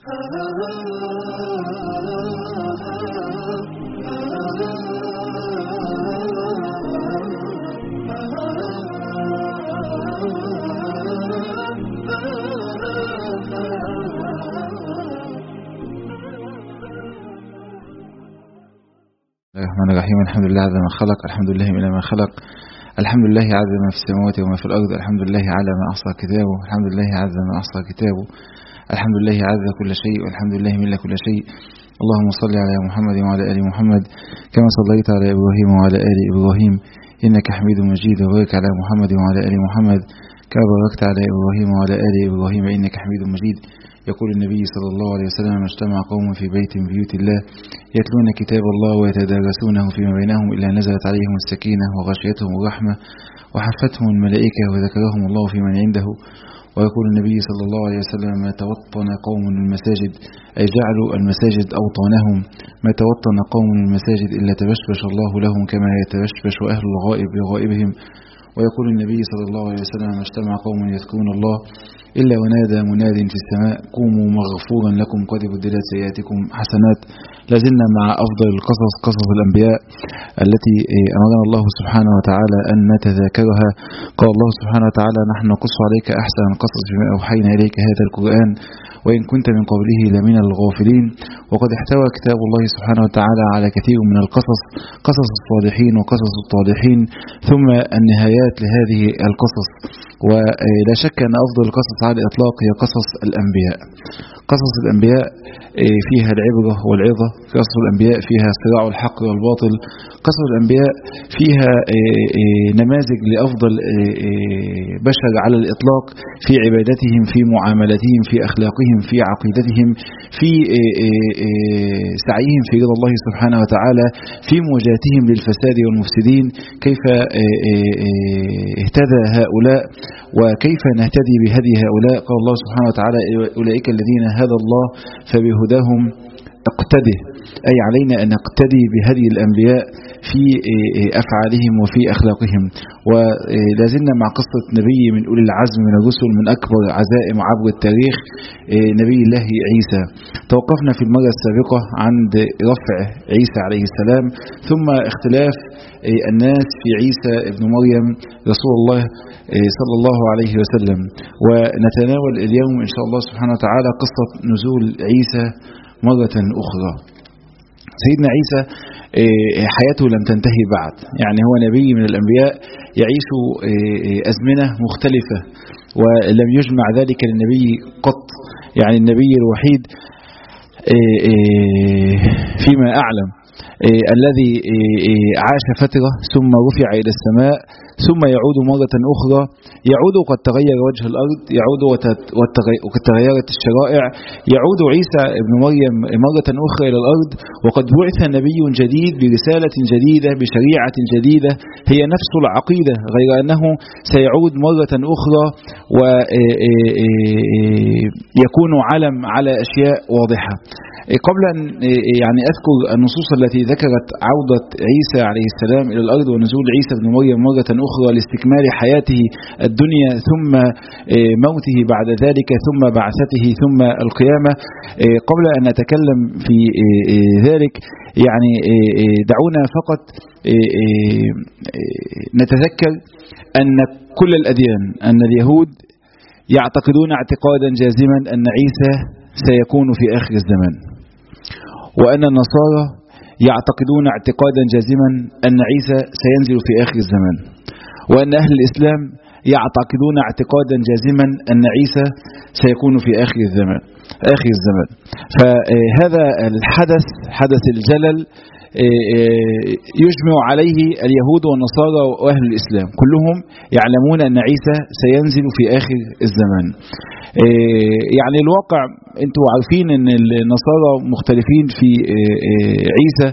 الرحمن الرحيم الحمد لله عز ما خلق الحمد لله من ما خلق الحمد لله عز ما في السماوات وما في الأرض الحمد لله على ما أحصى كتابه الحمد لله عز ما أحصى كتابه الحمد لله عز كل شيء والحمد لله من كل شيء اللهم صل على محمد وعلى آل محمد كما صليت على إبراهيم وعلى آل إبراهيم إنك حميد مجيد وبارك على محمد وعلى آل محمد كما باركت على إبراهيم وعلى آل إبراهيم إنك حميد مجيد يقول النبي صلى الله عليه وسلم اجتمع قوم في بيت من بيوت الله يتلون كتاب الله ويتدارسونه فيما بينهم إلا نزلت عليهم السكينة وغشيتهم الرحمة وحفتهم الملائكة وذكرهم الله في من عنده ويقول النبي صلى الله عليه وسلم ما توطن قوم المساجد أي جعلوا المساجد أوطانهم ما توطن قوم المساجد إلا تبشبش الله لهم كما يتبشبش أهل الغائب بغائبهم ويقول النبي صلى الله عليه وسلم ما اجتمع قوم يذكرون الله إلا ونادى مناد في السماء قوموا مغفورا لكم قد بدلت سيئاتكم حسنات لازلنا مع أفضل القصص قصص الأنبياء التي أمرنا الله سبحانه وتعالى أن نتذاكرها قال الله سبحانه وتعالى نحن نقص عليك أحسن القصص بما أوحينا إليك هذا القرآن وإن كنت من قبله لمن الغافلين وقد احتوى كتاب الله سبحانه وتعالى على كثير من القصص قصص الصالحين وقصص الطالحين ثم النهايات لهذه القصص ولا شك أن أفضل القصص على الإطلاق هي قصص الأنبياء قصص الأنبياء فيها العبرة والعظة قصص الأنبياء فيها صراع الحق والباطل قصص الأنبياء فيها نماذج لأفضل بشر على الإطلاق في عبادتهم في معاملتهم في أخلاقهم في عقيدتهم في سعيهم في رضا الله سبحانه وتعالى في مواجهتهم للفساد والمفسدين كيف اهتدى هؤلاء وكيف نهتدي بهدي هؤلاء قال الله سبحانه وتعالى أولئك الذين هدى الله فبهداهم اقتده أي علينا أن نقتدي بهدي الأنبياء في أفعالهم وفي أخلاقهم ولازلنا مع قصة نبي من أولي العزم من الرسل من أكبر عزائم عبر التاريخ نبي الله عيسى توقفنا في المرة السابقة عند رفع عيسى عليه السلام ثم اختلاف الناس في عيسى ابن مريم رسول الله صلى الله عليه وسلم ونتناول اليوم إن شاء الله سبحانه وتعالى قصة نزول عيسى مرة أخرى سيدنا عيسى حياته لم تنتهي بعد يعني هو نبي من الأنبياء يعيش أزمنة مختلفة ولم يجمع ذلك للنبي قط يعني النبي الوحيد فيما أعلم الذي عاش فترة ثم رفع إلى السماء ثم يعود مرة أخرى يعود وقد تغير وجه الأرض يعود وقد تغيرت الشرائع يعود عيسى ابن مريم مرة أخرى إلى الأرض وقد بعث نبي جديد برسالة جديدة بشريعة جديدة هي نفس العقيدة غير أنه سيعود مرة أخرى ويكون علم على أشياء واضحة قبل أن يعني أذكر النصوص التي ذكرت عودة عيسى عليه السلام إلى الأرض ونزول عيسى بن مريم مرة أخرى لاستكمال حياته الدنيا ثم موته بعد ذلك ثم بعثته ثم القيامة قبل أن نتكلم في ذلك يعني دعونا فقط نتذكر أن كل الأديان أن اليهود يعتقدون اعتقادا جازما أن عيسى سيكون في آخر الزمان وأن النصارى يعتقدون اعتقادا جازما أن عيسى سينزل في آخر الزمان وأن أهل الإسلام يعتقدون اعتقادا جازما أن عيسى سيكون في آخر الزمان آخر الزمان فهذا الحدث حدث الجلل يجمع عليه اليهود والنصارى وأهل الإسلام كلهم يعلمون أن عيسى سينزل في آخر الزمان يعني الواقع انتوا عارفين ان النصارى مختلفين في عيسى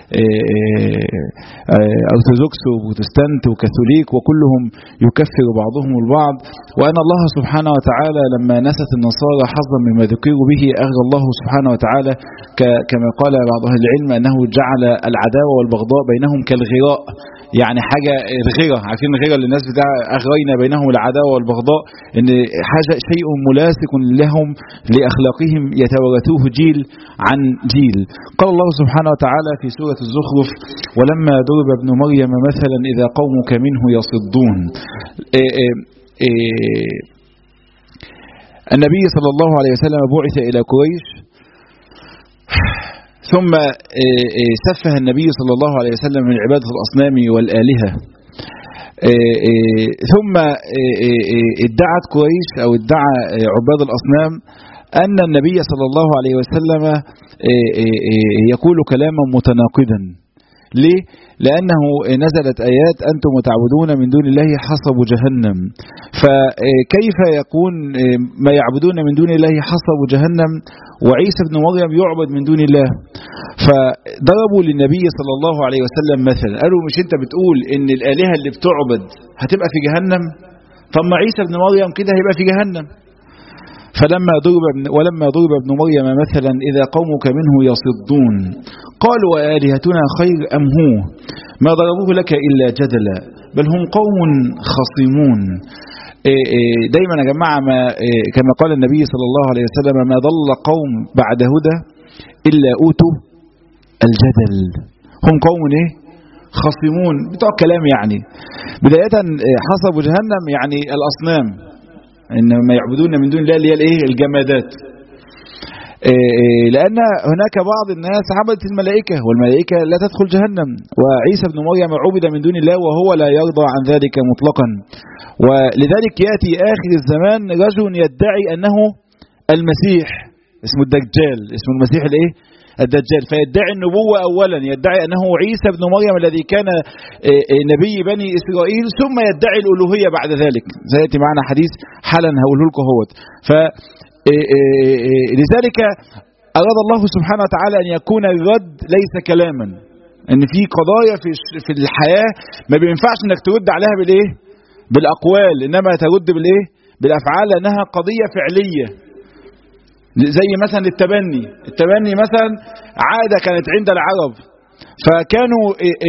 أرثوذكس وبروتستانت وكاثوليك وكلهم يكفر بعضهم البعض وأن الله سبحانه وتعالى لما نست النصارى حظا مما ذكروا به أغى الله سبحانه وتعالى كما قال بعض أهل العلم أنه جعل العداوة والبغضاء بينهم كالغراء يعني حاجة الغيرة عارفين الغيرة اللي الناس بتاع أغرينا بينهم العداوة والبغضاء إن حاجة شيء ملاصق لهم لأخلاقهم يتوارثوه جيل عن جيل قال الله سبحانه وتعالى في سورة الزخرف ولما ضرب ابن مريم مثلا إذا قومك منه يصدون إيه إيه إيه النبي صلى الله عليه وسلم بعث إلى قريش ثم سفه النبي صلى الله عليه وسلم من عبادة الأصنام والآلهة ثم ادعت قريش أو ادعى عباد الأصنام أن النبي صلى الله عليه وسلم يقول كلاما متناقضا ليه؟ لأنه نزلت آيات أنتم تعبدون من دون الله حصب جهنم فكيف يكون ما يعبدون من دون الله حصب جهنم وعيسى بن مريم يعبد من دون الله فضربوا للنبي صلى الله عليه وسلم مثلا قالوا مش انت بتقول ان الآلهة اللي بتعبد هتبقى في جهنم طب ما عيسى بن مريم كده هيبقى في جهنم فلما ضرب ولما ضرب ابن مريم مثلا إذا قومك منه يصدون قالوا وآلهتنا خير أم هو ما ضربوه لك إلا جدلا بل هم قوم خصيمون دايما يا جماعة ما كما قال النبي صلى الله عليه وسلم ما ضل قوم بعد هدى إلا أوتوا الجدل هم قوم إيه خصيمون بتوع كلام يعني بداية حسب جهنم يعني الأصنام إنما يعبدون من دون الله اللي هي الايه الجمادات لأن هناك بعض الناس عبدت الملائكة والملائكة لا تدخل جهنم وعيسى بن مريم عبد من دون الله وهو لا يرضى عن ذلك مطلقا ولذلك يأتي آخر الزمان رجل يدعي أنه المسيح اسمه الدجال اسمه المسيح الايه الدجال فيدعي النبوة أولا يدعي أنه عيسى بن مريم الذي كان نبي بني إسرائيل ثم يدعي الألوهية بعد ذلك سيأتي معنا حديث حالا هقوله لكم هوت ف لذلك أراد الله سبحانه وتعالى أن يكون الرد ليس كلاما أن في قضايا في في الحياة ما بينفعش أنك ترد عليها بالإيه بالأقوال إنما ترد بالإيه بالأفعال لأنها قضية فعلية زي مثلا التبني التبني مثلا عادة كانت عند العرب فكانوا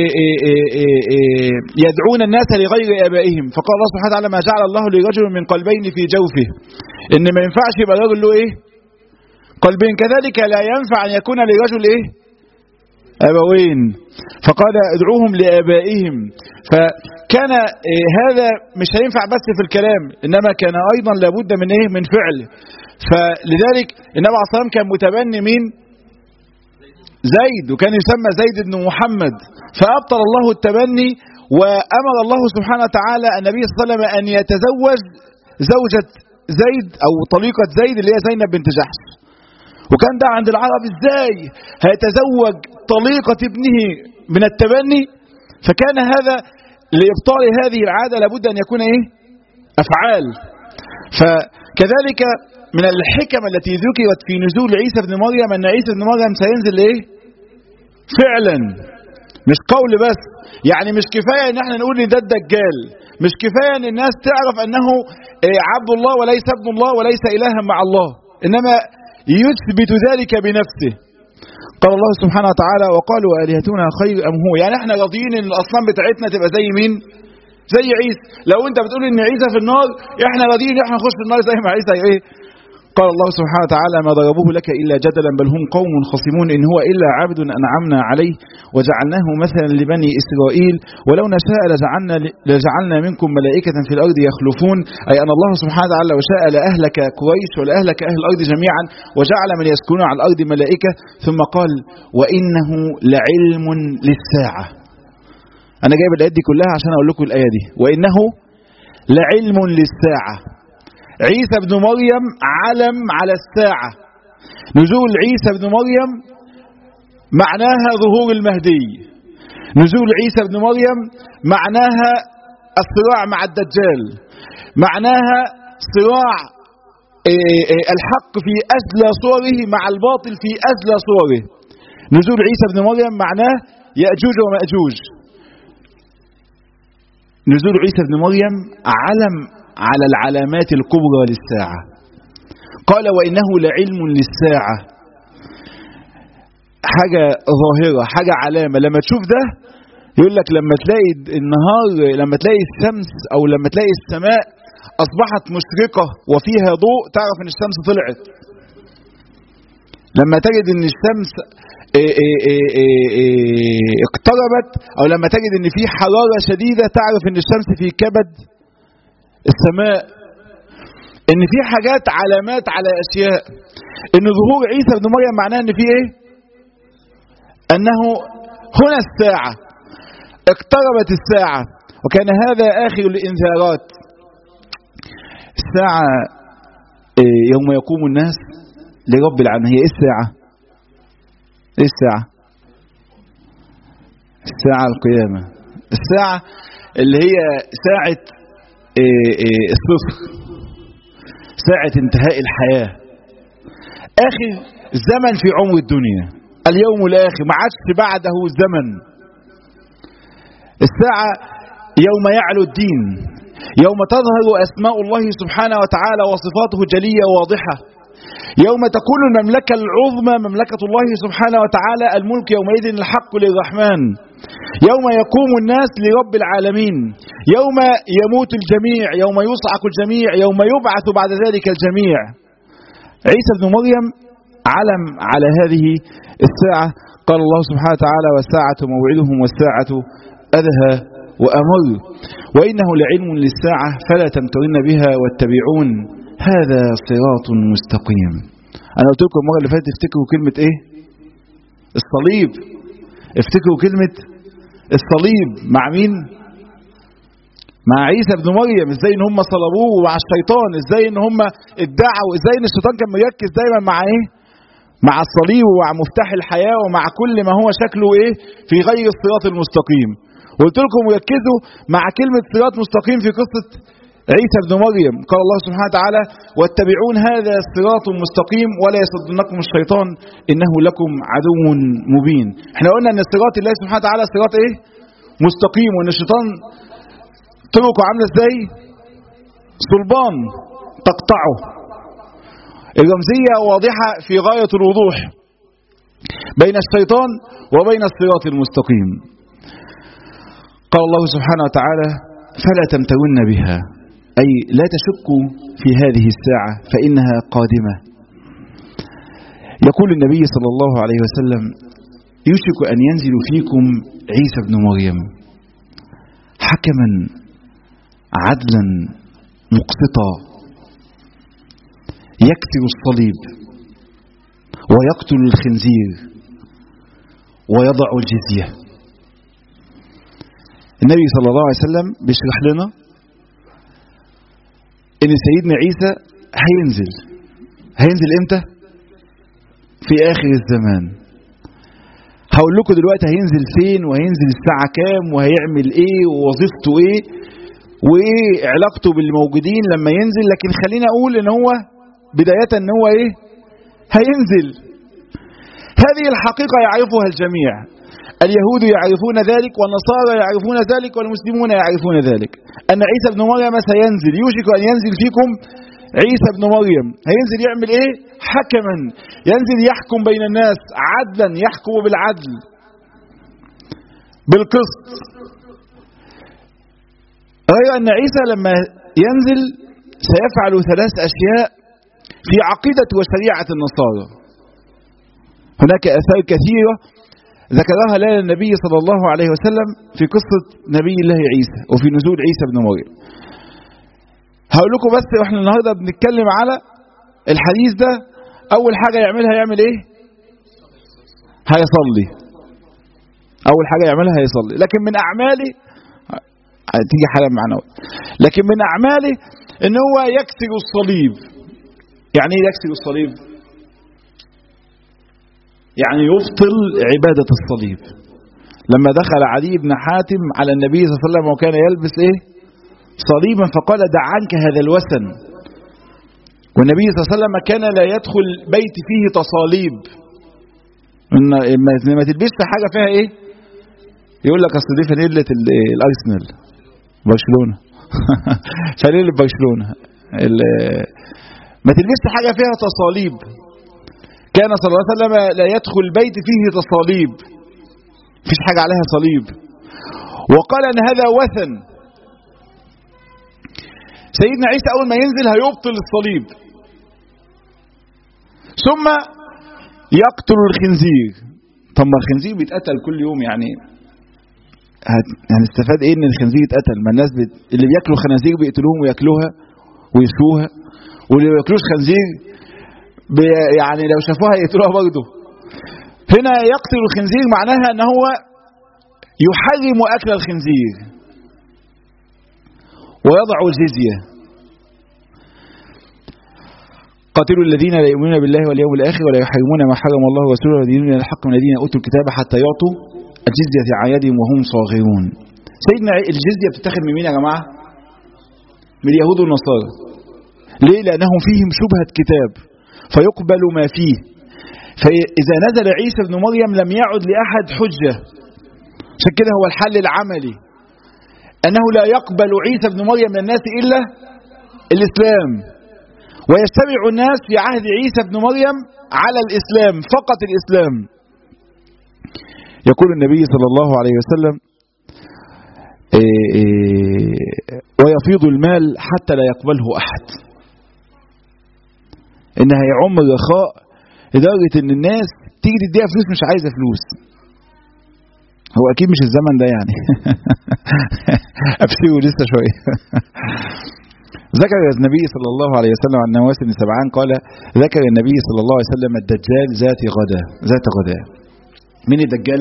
يدعون الناس لغير آبائهم فقال الله سبحانه وتعالى ما جعل الله لرجل من قلبين في جوفه إن ما ينفعش يبقى الرجل له إيه قلبين كذلك لا ينفع أن يكون لرجل إيه أبوين فقال ادعوهم لآبائهم فكان هذا مش هينفع بس في الكلام إنما كان أيضا لابد من إيه من فعل فلذلك النبي عليه الصلاة كان متبني مين زيد وكان يسمى زيد بن محمد فأبطل الله التبني وأمر الله سبحانه وتعالى النبي صلى الله عليه وسلم أن يتزوج زوجة زيد أو طليقة زيد اللي هي زينب بنت جحش وكان ده عند العرب ازاي هيتزوج طليقة ابنه من التبني فكان هذا لإبطال هذه العادة لابد أن يكون إيه أفعال فكذلك من الحكم التي ذكرت في نزول عيسى بن مريم أن عيسى بن مريم سينزل إيه فعلا مش قول بس يعني مش كفاية ان احنا نقول ان ده الدجال مش كفاية ان الناس تعرف انه عبد الله وليس ابن الله وليس الها مع الله انما يثبت ذلك بنفسه قال الله سبحانه وتعالى وقالوا آلهتنا خير أم هو يعني احنا راضيين ان الأصنام بتاعتنا تبقى زي مين زي عيسى لو انت بتقول ان عيسى في النار احنا راضيين احنا نخش في النار زي ما عيسى ايه قال الله سبحانه وتعالى ما ضربوه لك إلا جدلا بل هم قوم خصمون إن هو إلا عبد أنعمنا عليه وجعلناه مثلا لبني إسرائيل ولو نشاء لجعلنا, لجعلنا منكم ملائكة في الأرض يخلفون أي أن الله سبحانه وتعالى لو شاء لأهلك قريش ولأهلك أهل الأرض جميعا وجعل من يسكنون على الأرض ملائكة ثم قال وإنه لعلم للساعة أنا جايب الآيات دي كلها عشان أقول لكم الآية دي وإنه لعلم للساعة عيسى بن مريم علم على الساعة نزول عيسى بن مريم معناها ظهور المهدي نزول عيسى بن مريم معناها الصراع مع الدجال معناها صراع الحق في أزلى صوره مع الباطل في أزلى صوره نزول عيسى بن مريم معناه يأجوج ومأجوج نزول عيسى بن مريم علم على العلامات الكبرى للساعة قال وإنه لعلم للساعة حاجة ظاهرة حاجة علامة لما تشوف ده يقول لك لما تلاقي النهار لما تلاقي الشمس او لما تلاقي السماء اصبحت مشرقه وفيها ضوء تعرف ان الشمس طلعت لما تجد ان الشمس إيه إيه إيه إيه إيه اقتربت او لما تجد ان في حراره شديده تعرف ان الشمس في كبد السماء ان في حاجات علامات على اشياء ان ظهور عيسى ابن مريم معناه ان في ايه انه هنا الساعه اقتربت الساعه وكان هذا اخر الانذارات الساعه إيه يوم يقوم الناس لرب العالمين هي ايه الساعه ايه الساعه الساعه القيامه الساعه اللي هي ساعه إيه إيه الصفر ساعة انتهاء الحياة آخر زمن في عمر الدنيا اليوم الآخر ما عادش بعده زمن الساعة يوم يعلو الدين يوم تظهر أسماء الله سبحانه وتعالى وصفاته جلية واضحة يوم تكون المملكة العظمى مملكة الله سبحانه وتعالى الملك يومئذ الحق للرحمن يوم يقوم الناس لرب العالمين يوم يموت الجميع يوم يصعق الجميع يوم يبعث بعد ذلك الجميع عيسى بن مريم علم على هذه الساعة قال الله سبحانه وتعالى والساعة موعدهم والساعة أدهى وأمر وإنه لعلم للساعة فلا تمترن بها واتبعون هذا صراط مستقيم أنا قلت لكم المرة اللي فاتت افتكروا كلمة إيه الصليب افتكروا كلمة الصليب مع مين مع عيسى ابن مريم ازاي ان هم صلبوه ومع الشيطان ازاي ان هم ادعوا ازاي ان الشيطان كان مركز دايما مع ايه مع الصليب ومع مفتاح الحياة ومع كل ما هو شكله ايه في غير الصراط المستقيم وقلت لكم ركزوا مع كلمة صراط مستقيم في قصة عيسى ابن مريم قال الله سبحانه وتعالى واتبعون هذا الصراط المستقيم ولا يصدنكم الشيطان انه لكم عدو مبين احنا قلنا ان الصراط الله سبحانه وتعالى صراط ايه مستقيم وان الشيطان طرقه عامله ازاي صلبان تقطعه الرمزيه واضحه في غايه الوضوح بين الشيطان وبين الصراط المستقيم قال الله سبحانه وتعالى فلا تمترن بها أي لا تشكوا في هذه الساعة فإنها قادمة يقول النبي صلى الله عليه وسلم يوشك أن ينزل فيكم عيسى بن مريم حكما عدلا مقسطا يكسر الصليب ويقتل الخنزير ويضع الجزية النبي صلى الله عليه وسلم بيشرح لنا ان سيدنا عيسى هينزل هينزل امتى في اخر الزمان هقول لكم دلوقتي هينزل فين وهينزل الساعة كام وهيعمل ايه ووظيفته ايه وايه علاقته بالموجودين لما ينزل لكن خلينا اقول ان هو بداية ان هو ايه هينزل هذه الحقيقة يعرفها الجميع اليهود يعرفون ذلك والنصارى يعرفون ذلك والمسلمون يعرفون ذلك أن عيسى بن مريم سينزل يوشك أن ينزل فيكم عيسى بن مريم هينزل يعمل ايه حكما ينزل يحكم بين الناس عدلا يحكم بالعدل بالقسط غير أن عيسى لما ينزل سيفعل ثلاث أشياء في عقيدة وشريعة النصارى هناك آثار كثيرة ذكرها لنا النبي صلى الله عليه وسلم في قصة نبي الله عيسى وفي نزول عيسى بن مريم هقول لكم بس واحنا النهارده بنتكلم على الحديث ده اول حاجه يعملها يعمل ايه هيصلي اول حاجه يعملها هيصلي لكن من اعماله هتيجي حالا معنا لكن من اعماله ان هو يكسر الصليب يعني ايه يكسر الصليب يعني يبطل عبادة الصليب لما دخل علي بن حاتم على النبي صلى الله عليه وسلم وكان يلبس ايه صليبا فقال دع عنك هذا الوثن والنبي صلى الله عليه وسلم كان لا يدخل بيت فيه تصاليب ما تلبسش حاجة فيها ايه يقول لك اصل دي فانيلة الارسنال برشلونة فانيلة برشلونة ما تلبسش حاجة فيها تصاليب كان صلى الله عليه وسلم لا يدخل بيت فيه تصاليب مفيش حاجة عليها صليب وقال أن هذا وثن سيدنا عيسى أول ما ينزل هيبطل الصليب ثم يقتل الخنزير طب ما الخنزير بيتقتل كل يوم يعني هنستفاد ايه ان الخنزير يتقتل ما الناس بت... اللي بياكلوا خنازير بيقتلوهم وياكلوها ويشوها واللي ما بياكلوش خنزير بي... يعني لو شافوها يقتلوها برضه هنا يقتل الخنزير معناها ان هو يحرم اكل الخنزير ويضع الجزيه قاتلوا الذين لا يؤمنون بالله واليوم الاخر ولا يحرمون ما حرم الله ورسوله ويدينون الحق من الذين اوتوا الكتاب حتى يعطوا الجزيه عن يدهم وهم صاغرون سيدنا الجزيه بتتاخد من مين يا جماعه من اليهود والنصارى ليه لانهم فيهم شبهه كتاب فيقبل ما فيه فاذا نزل عيسى ابن مريم لم يعد لاحد حجه عشان كده هو الحل العملي انه لا يقبل عيسى ابن مريم من الناس الا الاسلام ويجتمع الناس في عهد عيسى ابن مريم على الإسلام فقط الإسلام يقول النبي صلى الله عليه وسلم إيه إيه ويفيض المال حتى لا يقبله أحد إن هيعم الرخاء لدرجة إن الناس تيجي تديها فلوس مش عايزة فلوس هو أكيد مش الزمن ده يعني أبشروا لسه شوية ذكر النبي صلى الله عليه وسلم عن نواس بن سبعان قال ذكر النبي صلى الله عليه وسلم الدجال ذات غدا ذات غدا من الدجال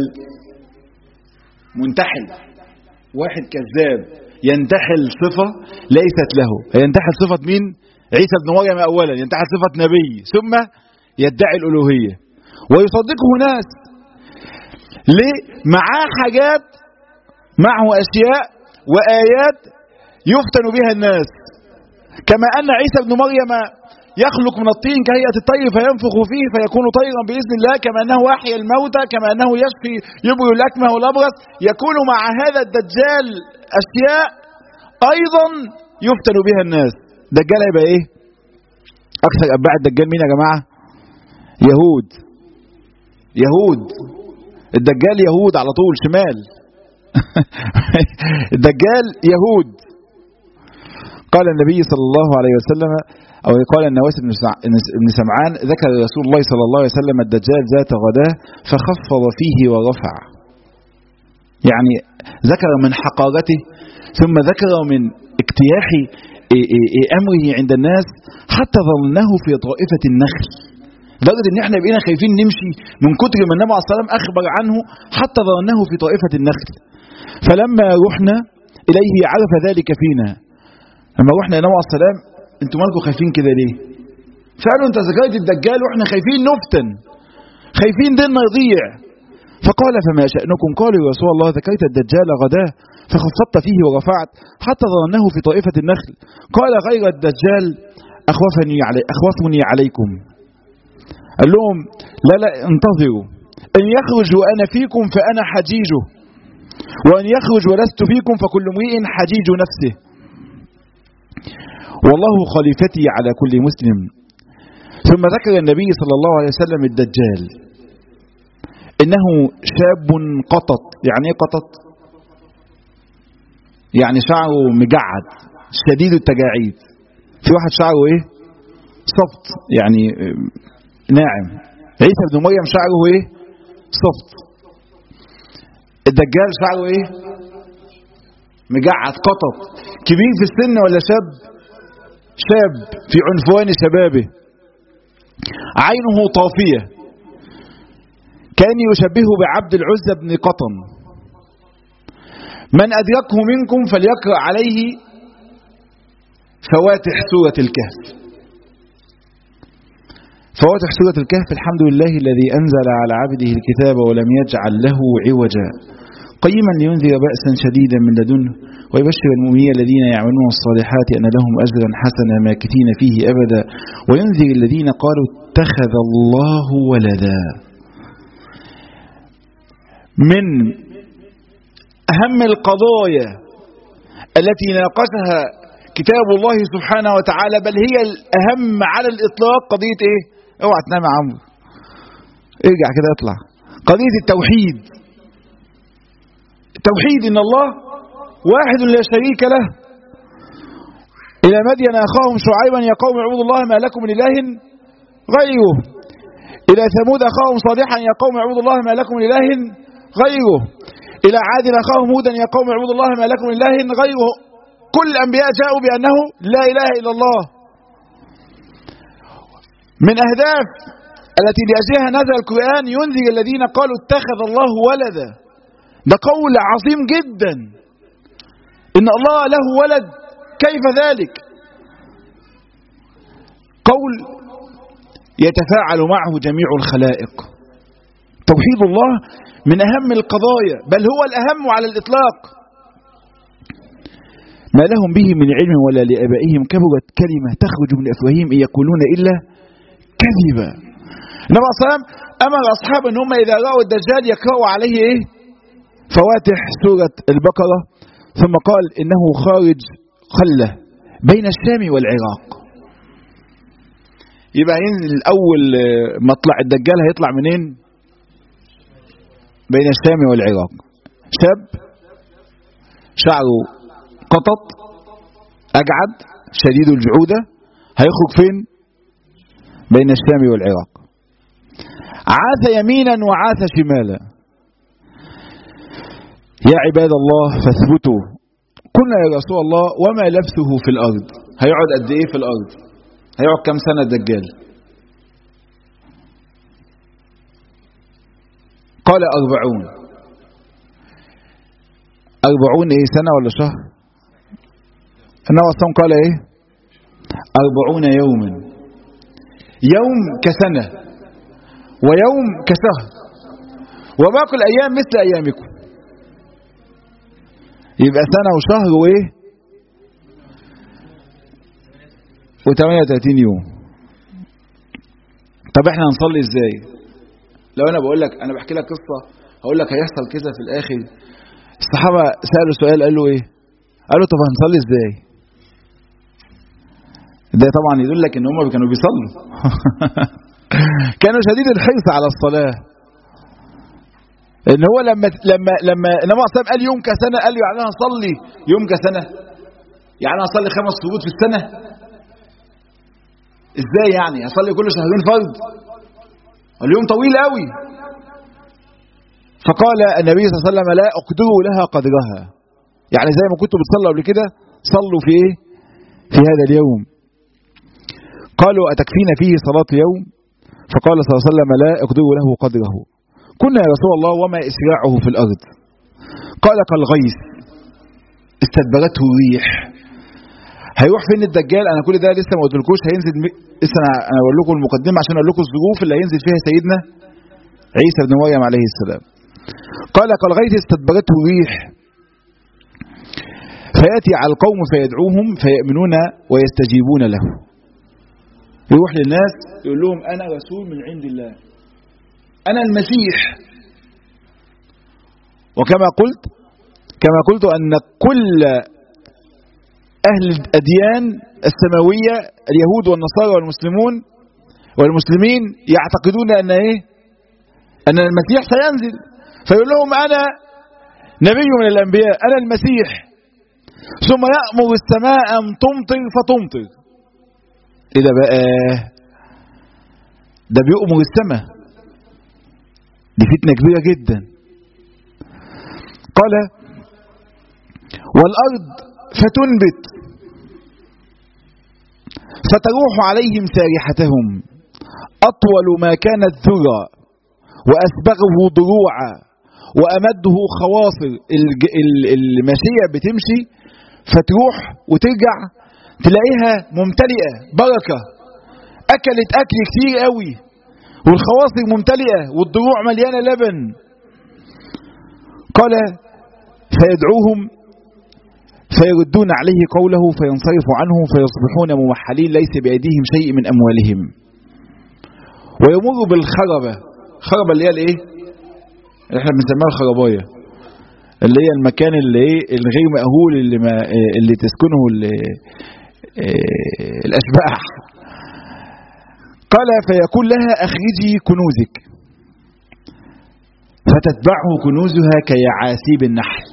منتحل واحد كذاب ينتحل صفة ليست له ينتحل صفة مين عيسى بن مريم أولا ينتحل صفة نبي ثم يدعي الألوهية ويصدقه ناس ليه معاه حاجات معه أشياء وآيات يفتن بها الناس كما أن عيسى ابن مريم يخلق من الطين كهيئة الطير فينفخ فيه فيكون طيرا بإذن الله كما أنه أحيا الموتى كما أنه يشفي يبرئ الأكمه والأبرص يكون مع هذا الدجال أشياء أيضا يفتن بها الناس دجال هيبقى إيه أكثر أتباع الدجال مين يا جماعة يهود يهود الدجال يهود على طول شمال الدجال يهود قال النبي صلى الله عليه وسلم أو قال النواس بن سمعان ذكر رسول الله صلى الله عليه وسلم الدجال ذات غداه فخفض فيه ورفع يعني ذكر من حقارته ثم ذكر من اجتياح أمره عند الناس حتى ظنه في طائفة النخل لدرجة ان احنا بقينا خايفين نمشي من كتر ما النبي عليه الصلاة والسلام أخبر عنه حتى ظنه في طائفة النخل فلما رحنا إليه عرف ذلك فينا لما رحنا لنبي عليه السلام انتوا مالكم خايفين كده ليه فقالوا انت ذكرت الدجال واحنا خايفين نفتن خايفين ديننا يضيع فقال فما شأنكم قالوا يا رسول الله ذكرت الدجال غداه فخفضت فيه ورفعت حتى ظنه في طائفة النخل قال غير الدجال أخوفني, علي أخوفني عليكم قال لهم لا لا انتظروا إن يخرج وأنا فيكم فأنا حجيجه وأن يخرج ولست فيكم فكل امرئ حجيج نفسه والله خليفتي على كل مسلم ثم ذكر النبي صلى الله عليه وسلم الدجال إنه شاب قطط يعني ايه قطط يعني شعره مجعد شديد التجاعيد في واحد شعره ايه صفت يعني ناعم عيسى بن مريم شعره ايه صفت الدجال شعره ايه مجعد قطط كبير في السن ولا شاب شاب في عنفوان شبابه عينه طافية كان يشبهه بعبد العزة بن قطن من أدركه منكم فليقرأ عليه فواتح سورة الكهف فواتح سورة الكهف الحمد لله الذي أنزل على عبده الكتاب ولم يجعل له عوجا قيما لينذر بأسا شديدا من لدنه ويبشر المؤمنين الذين يعملون الصالحات أن لهم أجرا حسنا ماكثين فيه أبدا وينذر الذين قالوا اتخذ الله ولدا من أهم القضايا التي ناقشها كتاب الله سبحانه وتعالى بل هي الأهم على الإطلاق قضية إيه؟ اوعى تنام يا عمرو ارجع كده اطلع قضية التوحيد توحيد إن الله واحد لا شريك له إلى مدين أخاهم شعيبا يا قوم اعبدوا الله ما لكم من إله غيره إلى ثمود أخاهم صالحا يا قوم اعبدوا الله ما لكم من إله غيره إلى عاد أخاهم هودا يا قوم اعبدوا الله ما لكم من إله غيره كل الأنبياء جاءوا بأنه لا إله إلا الله من أهداف التي لأجلها نزل القرآن ينذر الذين قالوا اتخذ الله ولدا ده قول عظيم جدا إن الله له ولد كيف ذلك قول يتفاعل معه جميع الخلائق توحيد الله من أهم القضايا بل هو الأهم على الإطلاق ما لهم به من علم ولا لآبائهم كبرت كلمة تخرج من أفواههم إن يقولون إلا كذبا النبي صلى الله عليه وسلم أمر أصحابه أن هم إذا رأوا الدجال يقرأوا عليه إيه فواتح سورة البقرة ثم قال إنه خارج خلة بين الشام والعراق يبقى ينزل أول مطلع الدجال هيطلع منين بين الشام والعراق شاب شعره قطط أجعد شديد الجعودة هيخرج فين بين الشام والعراق عاث يمينا وعاث شمالا يا عباد الله فاثبتوا قلنا يا رسول الله وما لبثه في الأرض هيقعد قد إيه في الأرض هيقعد كم سنة الدجال قال أربعون أربعون إيه سنة ولا شهر النبي صلى قال إيه أربعون يوما يوم كسنة ويوم كشهر وباقي الأيام مثل أيامكم يبقى سنة وشهر وإيه و38 يوم طب احنا هنصلي ازاي لو انا بقول لك انا بحكي لك قصة هقول لك هيحصل كذا في الاخر الصحابة سألوا سؤال قالوا ايه قالوا طب هنصلي ازاي ده طبعا يدل لك ان هم كانوا بيصلوا كانوا شديد الحرص على الصلاة ان هو لما لما لما النبي صلى الله قال يوم كسنة قال يعني انا هصلي يوم كسنة يعني انا هصلي خمس سجود في السنة ازاي يعني هصلي كل شهرين فرض اليوم طويل قوي فقال النبي صلى الله عليه وسلم لا اقدروا لها قدرها يعني زي ما كنتوا بتصلوا قبل كده صلوا في ايه في هذا اليوم قالوا أتكفينا فيه صلاة يوم فقال صلى الله عليه وسلم لا اقدروا له قدره كنا يا رسول الله وما إسراعه في الأرض قال كالغيث استدبرته الريح هيروح فين الدجال انا كل ده لسه ما قلتلكوش هينزل م... لسه انا انا اقول لكم المقدمه عشان اقول لكم الظروف اللي هينزل فيها سيدنا عيسى بن مريم عليه السلام قال كالغيث استدبرته الريح فياتي على القوم فيدعوهم فيؤمنون ويستجيبون له يروح للناس يقول لهم انا رسول من عند الله انا المسيح وكما قلت كما قلت ان كل أهل الأديان السماوية اليهود والنصارى والمسلمون والمسلمين يعتقدون أن إيه أن المسيح سينزل فيقول لهم أنا نبي من الأنبياء أنا المسيح ثم يأمر السماء أن تمطر فتمطر إيه ده بقى ده بيؤمر السماء دي فتنة كبيرة جدا قال والأرض فتنبت فتروح عليهم سارحتهم أطول ما كان الذرى وأسبغه ضروعا وأمده خواصر الماشية بتمشي فتروح وترجع تلاقيها ممتلئة بركة أكلت أكل كتير قوي والخواصر ممتلئة والضروع مليانة لبن قال فيدعوهم فيردون عليه قوله فينصرف عنه فيصبحون ممحلين ليس بأيديهم شيء من أموالهم ويمر بالخربة خربة اللي هي الايه اللي احنا بنسميها الخرباية اللي هي المكان اللي ايه الغير مأهول اللي ما اللي تسكنه اللي الأشباح قال فيقول لها أخرجي كنوزك فتتبعه كنوزها كيعاسيب النحل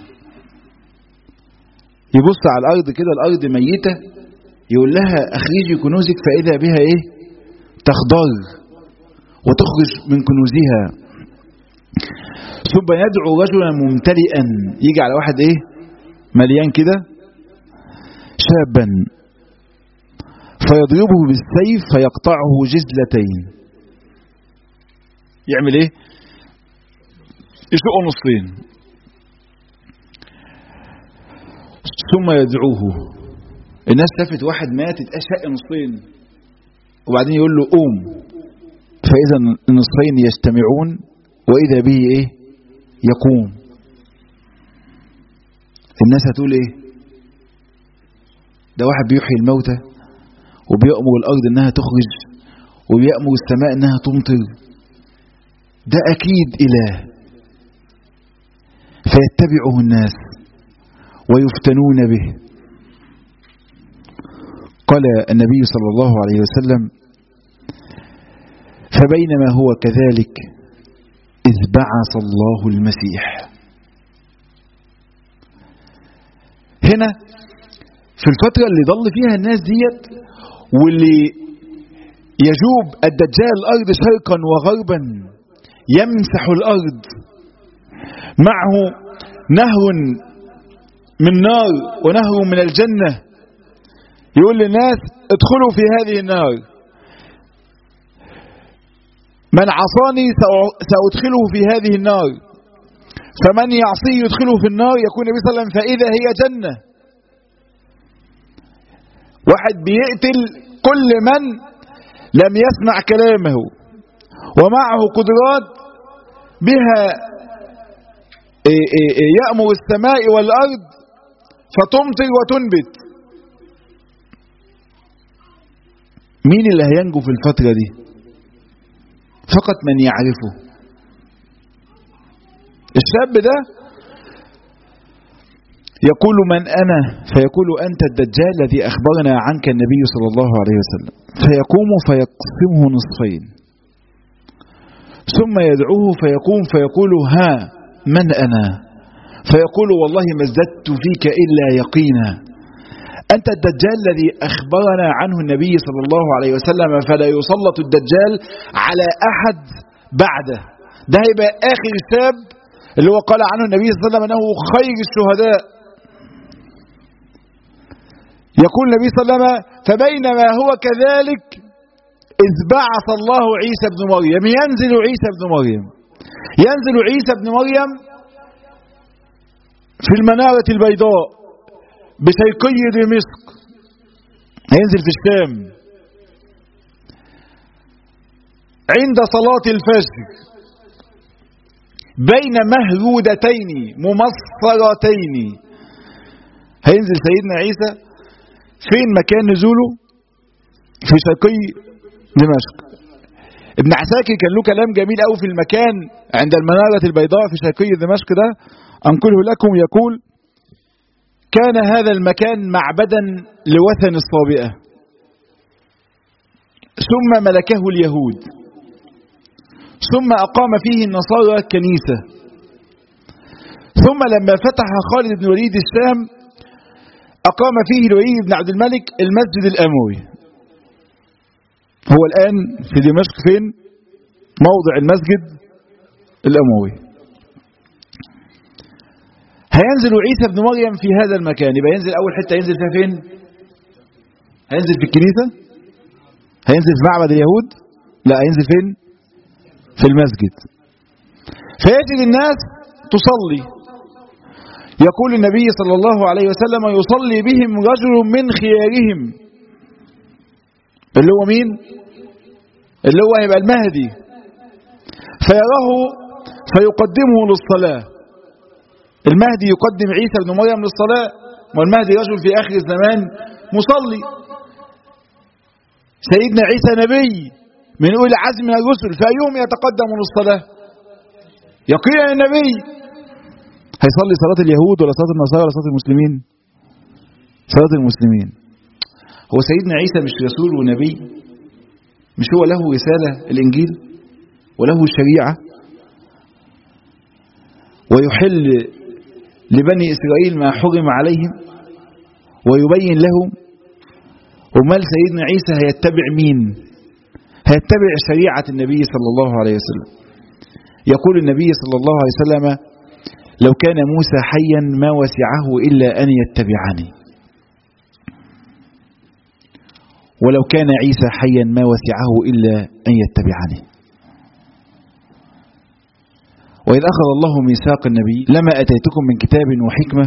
يبص على الأرض كده الأرض ميتة يقول لها أخرجي كنوزك فإذا بها إيه تخضر وتخرج من كنوزها ثم يدعو رجلا ممتلئا يجي على واحد إيه مليان كده شابا فيضربه بالسيف فيقطعه جزلتين يعمل ايه يشقه نصين ثم يدعوه الناس شافت واحد مات اتشق نصين وبعدين يقول له قوم فإذا النصفين يجتمعون وإذا به إيه يقوم الناس هتقول إيه ده واحد بيحيي الموتى وبيأمر الأرض إنها تخرج وبيأمر السماء إنها تمطر ده أكيد إله فيتبعه الناس ويفتنون به قال النبي صلى الله عليه وسلم فبينما هو كذلك إذ بعث الله المسيح هنا في الفترة اللي ضل فيها الناس ديت واللي يجوب الدجال الأرض شرقا وغربا يمسح الأرض معه نهر من نار ونهر من الجنة يقول للناس ادخلوا في هذه النار من عصاني سأدخله في هذه النار فمن يعصيه يدخله في النار يكون النبي صلى الله عليه وسلم فإذا هي جنة واحد بيقتل كل من لم يسمع كلامه ومعه قدرات بها يأمر السماء والأرض فتمطر وتنبت مين اللي هينجو في الفترة دي فقط من يعرفه الشاب ده يقول من أنا فيقول أنت الدجال الذي أخبرنا عنك النبي صلى الله عليه وسلم فيقوم فيقسمه نصفين ثم يدعوه فيقوم فيقول ها من أنا فيقول والله ما ازددت فيك إلا يقينا أنت الدجال الذي أخبرنا عنه النبي صلى الله عليه وسلم فلا يسلط الدجال على أحد بعده ده هيبقى آخر شاب اللي هو قال عنه النبي صلى الله عليه وسلم أنه خير الشهداء يقول النبي صلى الله عليه وسلم فبينما هو كذلك إذ بعث الله عيسى بن مريم ينزل عيسى بن مريم ينزل عيسى بن مريم في المنارة البيضاء بشيقي دمشق هينزل في الشام عند صلاة الفجر بين مهرودتين ممصرتين هينزل سيدنا عيسى فين مكان نزوله في شرقي دمشق ابن عساكر كان له كلام جميل قوي في المكان عند المنارة البيضاء في شرقي دمشق ده أنقله لكم يقول كان هذا المكان معبدا لوثن الصابئة ثم ملكه اليهود ثم أقام فيه النصارى كنيسة ثم لما فتح خالد بن وليد الشام أقام فيه الوليد بن عبد الملك المسجد الأموي هو الآن في دمشق فين موضع المسجد الأموي هينزل عيسى بن مريم في هذا المكان يبقى ينزل أول حتة ينزل فيها فين هينزل في الكنيسة هينزل في معبد اليهود لا هينزل فين في المسجد فيجد الناس تصلي يقول النبي صلى الله عليه وسلم يصلي بهم رجل من خيارهم اللي هو مين اللي هو هيبقى المهدي فيراه فيقدمه للصلاة المهدي يقدم عيسى بن مريم للصلاة والمهدي رجل في آخر الزمان مصلي سيدنا عيسى نبي من أولي عزم من الرسل فأيهم يتقدم للصلاة يقين النبي هيصلي صلاة اليهود ولا صلاة النصارى ولا صلاة المسلمين صلاة المسلمين هو سيدنا عيسى مش رسول ونبي مش هو له رسالة الإنجيل وله الشريعة ويحل لبني إسرائيل ما حرم عليهم ويبين لهم ومال سيدنا عيسى هيتبع مين هيتبع شريعة النبي صلى الله عليه وسلم يقول النبي صلى الله عليه وسلم لو كان موسى حيا ما وسعه إلا أن يتبعني ولو كان عيسى حيا ما وسعه إلا أن يتبعني وإذ أخذ الله ميثاق النبي لما أتيتكم من كتاب وحكمة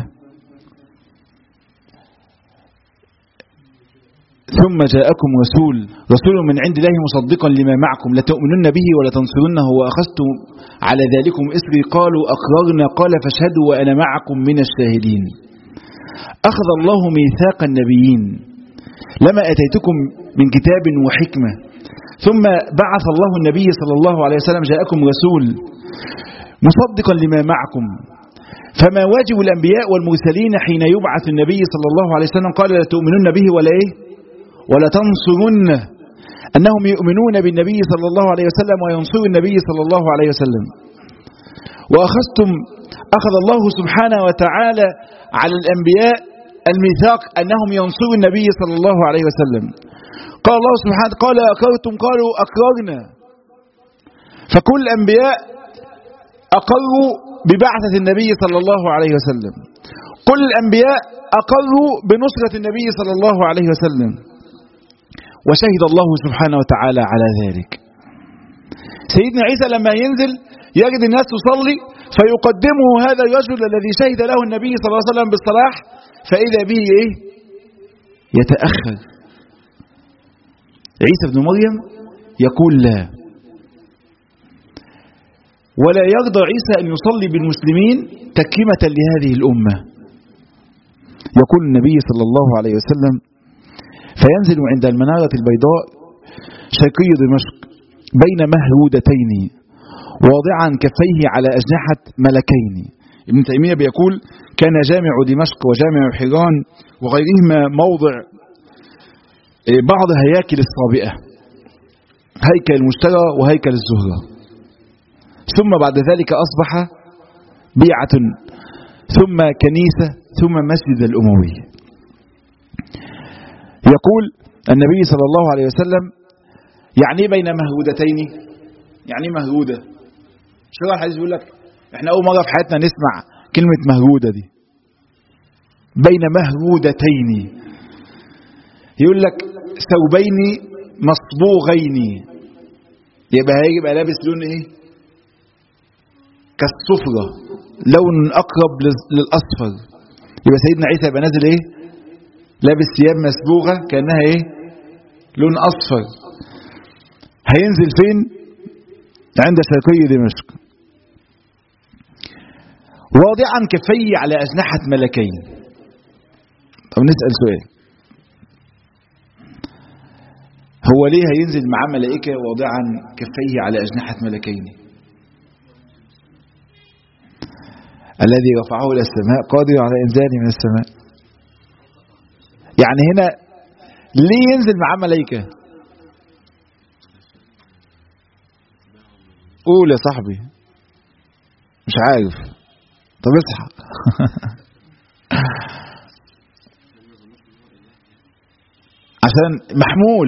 ثم جاءكم رسول رسول من عند الله مصدقا لما معكم لتؤمنن به ولتنصرنه وأخذتم على ذلكم إسري قالوا أقررنا قال فاشهدوا وأنا معكم من الشاهدين أخذ الله ميثاق النبيين لما أتيتكم من كتاب وحكمة ثم بعث الله النبي صلى الله عليه وسلم جاءكم رسول مصدقا لما معكم فما واجب الأنبياء والمرسلين حين يبعث النبي صلى الله عليه وسلم قال لا تؤمنون به ولا إيه ولا تنصرن أنهم يؤمنون بالنبي صلى الله عليه وسلم وينصروا النبي صلى الله عليه وسلم وأخذتم أخذ الله سبحانه وتعالى على الأنبياء الميثاق أنهم ينصروا النبي صلى الله عليه وسلم قال الله سبحانه قال أقرتم قالوا أقررنا فكل الأنبياء أقروا ببعثة النبي صلى الله عليه وسلم كل الأنبياء أقروا بنصرة النبي صلى الله عليه وسلم وشهد الله سبحانه وتعالى على ذلك سيدنا عيسى لما ينزل يجد الناس تصلي فيقدمه هذا الرجل الذي شهد له النبي صلى الله عليه وسلم بالصلاح فإذا به إيه يتأخر عيسى بن مريم يقول لا ولا يرضى عيسى أن يصلي بالمسلمين تكريمة لهذه الأمة يقول النبي صلى الله عليه وسلم فينزل عند المنارة البيضاء شرقي دمشق بين مهرودتين واضعا كفيه على أجنحة ملكين ابن تيمية بيقول كان جامع دمشق وجامع حيران وغيرهما موضع بعض هياكل الصابئة هيكل المشترى وهيكل الزهرة ثم بعد ذلك أصبح بيعة ثم كنيسة ثم مسجد الأموي يقول النبي صلى الله عليه وسلم يعني بين مهودتين يعني مهودة شو الحديث بيقول لك احنا أول مرة في حياتنا نسمع كلمة مهودة دي بين مهودتين يقول لك ثوبين مصبوغين يبقى هيبقى لابس لون ايه كالصفرة لون أقرب للأصفر يبقى سيدنا عيسى يبقى نازل ايه لابس ثياب مسبوغة كأنها ايه لون أصفر هينزل فين عند شرقي دمشق واضعا كفي على أجنحة ملكين طب نسأل سؤال هو ليه هينزل معاه ملائكة واضعا كفيه على أجنحة ملكين الذي رفعه إلى السماء قادر على إنزاله من السماء يعني هنا ليه ينزل معاه ملائكة قول يا صاحبي مش عارف طب اصحى عشان محمول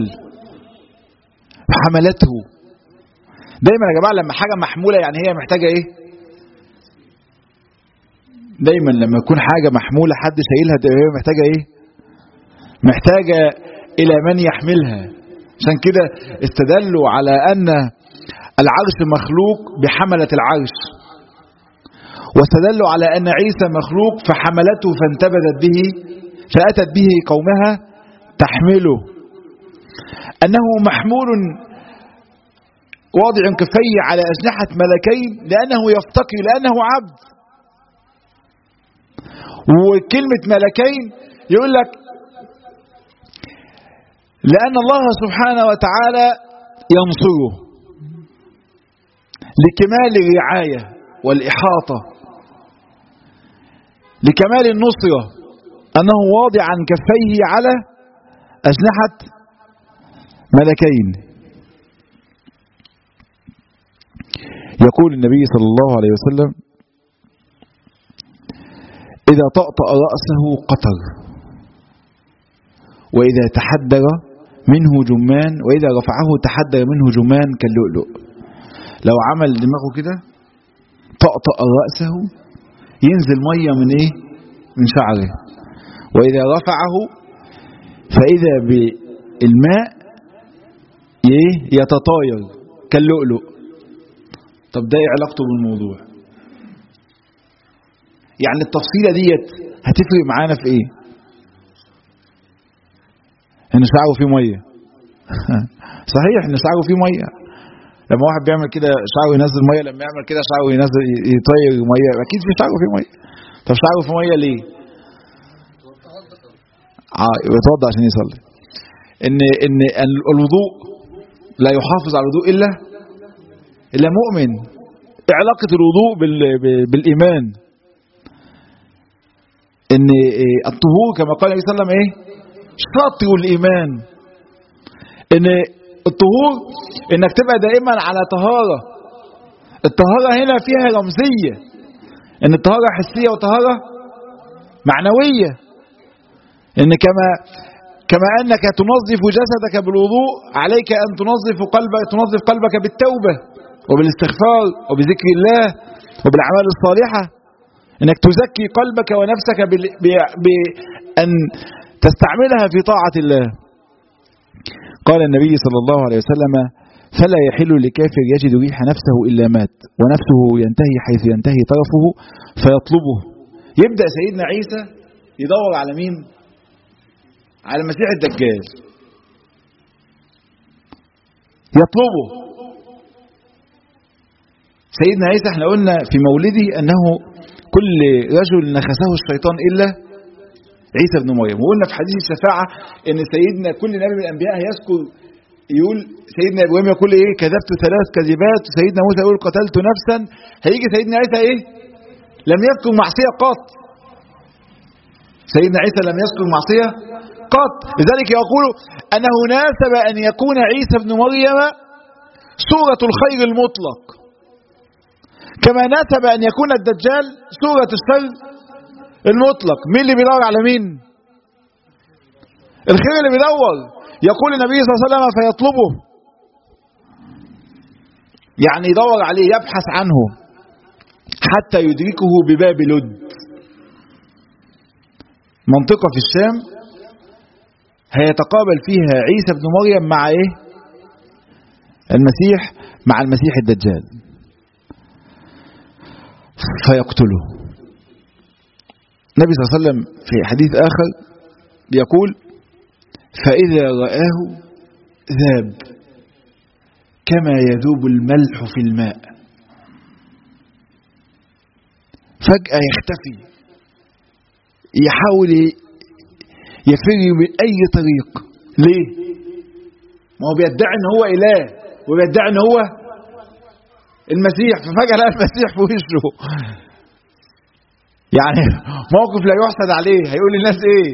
حملته دايما يا جماعه لما حاجه محموله يعني هي محتاجه ايه دايما لما يكون حاجه محموله حد شايلها هي محتاجه ايه محتاجه الى من يحملها عشان كده استدلوا على ان العرش مخلوق بحمله العرش واستدلوا على ان عيسى مخلوق فحملته فانتبذت به فاتت به قومها تحمله أنه محمول واضع كفي على أجنحة ملكين لأنه يفتقر لأنه عبد وكلمة ملكين يقول لك لأن الله سبحانه وتعالى ينصره لكمال الرعاية والإحاطة لكمال النصرة أنه واضعا كفيه على أجنحة ملكين يقول النبي صلى الله عليه وسلم إذا طأطأ رأسه قطر وإذا تحدر منه جمان وإذا رفعه تحدر منه جمان كاللؤلؤ لو عمل دماغه كده طأطأ رأسه ينزل مية من إيه من شعره وإذا رفعه فإذا بالماء إيه يتطاير كاللؤلؤ طب ده ايه علاقته بالموضوع يعني التفصيلة ديت هتفرق معانا في ايه ان شعره فيه ميه صحيح ان شعره فيه ميه لما واحد بيعمل كده شعره ينزل ميه لما يعمل كده شعره ينزل يطير ميه اكيد في شعره فيه ميه طب شعره فيه ميه ليه اه يتوضا عشان يصلي ان ان الوضوء لا يحافظ على الوضوء الا الا مؤمن علاقه الوضوء بالايمان ان الطهور كما قال النبي صلى الله عليه وسلم ايه شطر الايمان ان الطهور انك تبقى دائما على طهاره الطهاره هنا فيها رمزيه ان الطهاره حسيه وطهاره معنويه ان كما كما انك تنظف جسدك بالوضوء عليك ان تنظف قلبك تنظف قلبك بالتوبه وبالاستغفار وبذكر الله وبالاعمال الصالحه انك تزكي قلبك ونفسك بان تستعملها في طاعه الله قال النبي صلى الله عليه وسلم فلا يحل لكافر يجد ريح نفسه الا مات ونفسه ينتهي حيث ينتهي طرفه فيطلبه يبدا سيدنا عيسى يدور على مين على المسيح الدجال يطلبه سيدنا عيسى احنا قلنا في مولده انه كل رجل نخسه الشيطان الا عيسى بن مريم وقلنا في حديث الشفاعة ان سيدنا كل نبي من الانبياء هيذكر يقول سيدنا ابراهيم يقول ايه كذبت ثلاث كذبات سيدنا موسى يقول قتلت نفسا هيجي سيدنا عيسى ايه لم يذكر معصية قط سيدنا عيسى لم يذكر معصية قط لذلك يقول انه ناسب ان يكون عيسى بن مريم سورة الخير المطلق كما ناسب ان يكون الدجال سورة الشر المطلق مين اللي بيدور على مين الخير اللي بيدور يقول النبي صلى الله عليه وسلم فيطلبه يعني يدور عليه يبحث عنه حتى يدركه بباب لد منطقة في الشام هيتقابل فيها عيسى بن مريم مع ايه المسيح مع المسيح الدجال فيقتله النبي صلى الله عليه وسلم في حديث آخر يقول فإذا رآه ذاب كما يذوب الملح في الماء فجأة يختفي يحاول يفر من أي طريق ليه؟ ما هو بيدعي ان هو إله وبيدعي ان هو المسيح ففجأة لقى المسيح في وشه يعني موقف لا يحسد عليه هيقول للناس ايه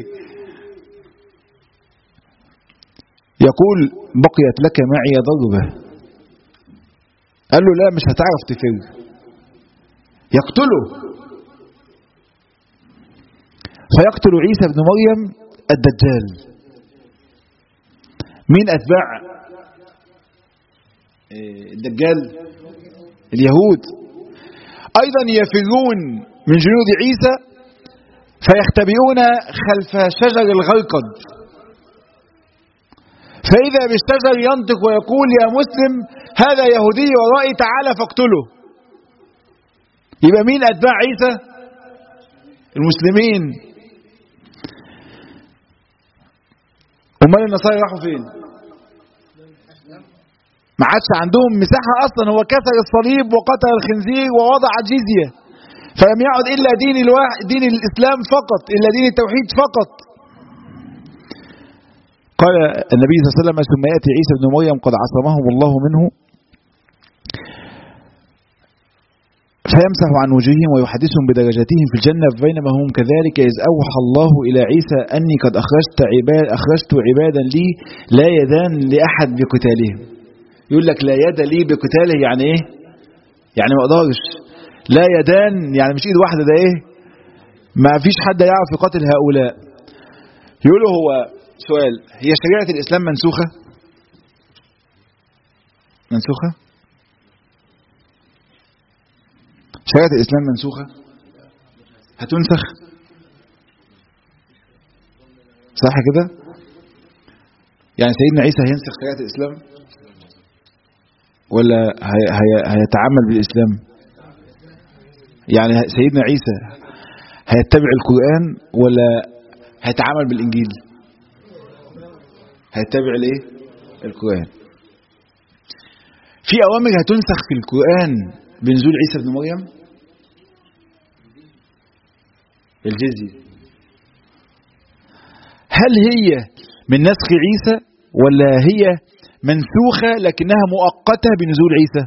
يقول بقيت لك معي ضربة قال له لا مش هتعرف تفر يقتله فيقتل عيسى بن مريم الدجال مين أتباع الدجال اليهود أيضا يفرون من جنود عيسى فيختبئون خلف شجر الغرقد فإذا بالشجر ينطق ويقول يا مسلم هذا يهودي ورائي تعالى فاقتله يبقى مين أتباع عيسى المسلمين امال النصارى راحوا فين ما عادش عندهم مساحة أصلا هو كسر الصليب وقتل الخنزير ووضع الجزية فلم يعد إلا دين الواحد دين الإسلام فقط إلا دين التوحيد فقط قال النبي صلى الله عليه وسلم ثم يأتي عيسى بن مريم قد عصمهم الله منه فيمسح عن وجوههم ويحدثهم بدرجاتهم في الجنة بينما هم كذلك إذ أوحى الله إلى عيسى أني قد أخرجت, عباد أخرجت عبادا لي لا يدان لأحد بقتالهم يقول لك لا يد لي بقتاله يعني إيه يعني ما أقدرش لا يدان يعني مش إيد واحدة ده إيه ما فيش حد يعرف يقاتل هؤلاء يقولوا هو سؤال هي شريعة الإسلام منسوخة منسوخة شريعة الإسلام منسوخة هتنسخ صح كده يعني سيدنا عيسى هينسخ شريعة الإسلام ولا هي هي هيتعامل بالإسلام يعني سيدنا عيسى هيتبع القرآن ولا هيتعامل بالإنجيل هيتبع الايه القرآن في أوامر هتنسخ في القرآن بنزول عيسى بن مريم الجزية هل هي من نسخ عيسى ولا هي منسوخة لكنها مؤقتة بنزول عيسى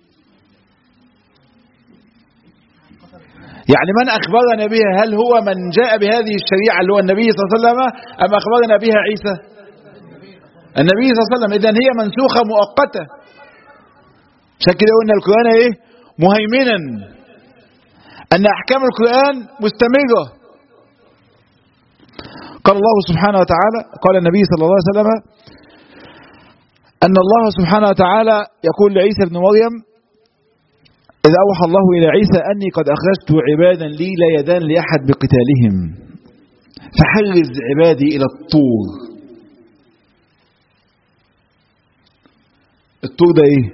يعني من أخبرنا بها هل هو من جاء بهذه الشريعة اللي هو النبي صلى الله عليه وسلم أم أخبرنا بها عيسى النبي صلى الله عليه وسلم إذن هي منسوخة مؤقتة عشان كده قلنا القرآن إيه مهيمنا أن أحكام القرآن مستمرة قال الله سبحانه وتعالى قال النبي صلى الله عليه وسلم أن الله سبحانه وتعالى يقول لعيسى بن مريم إذا أوحى الله إلى عيسى أني قد أخرجت عبادا لي لا يدان لأحد بقتالهم فحرز عبادي إلى الطور الطور ده إيه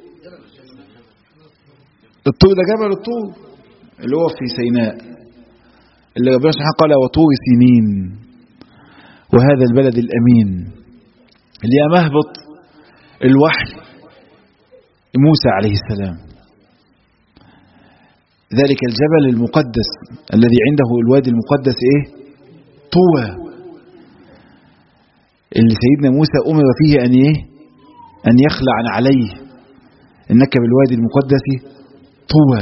الطور ده جبل الطور اللي هو في سيناء اللي ربنا سبحانه قال وطور سنين وهذا البلد الأمين اللي هي مهبط الوحي موسى عليه السلام ذلك الجبل المقدس الذي عنده الوادي المقدس ايه طوى اللي سيدنا موسى أمر فيه أن ايه أن يخلع عليه إنك بالوادي المقدس طوى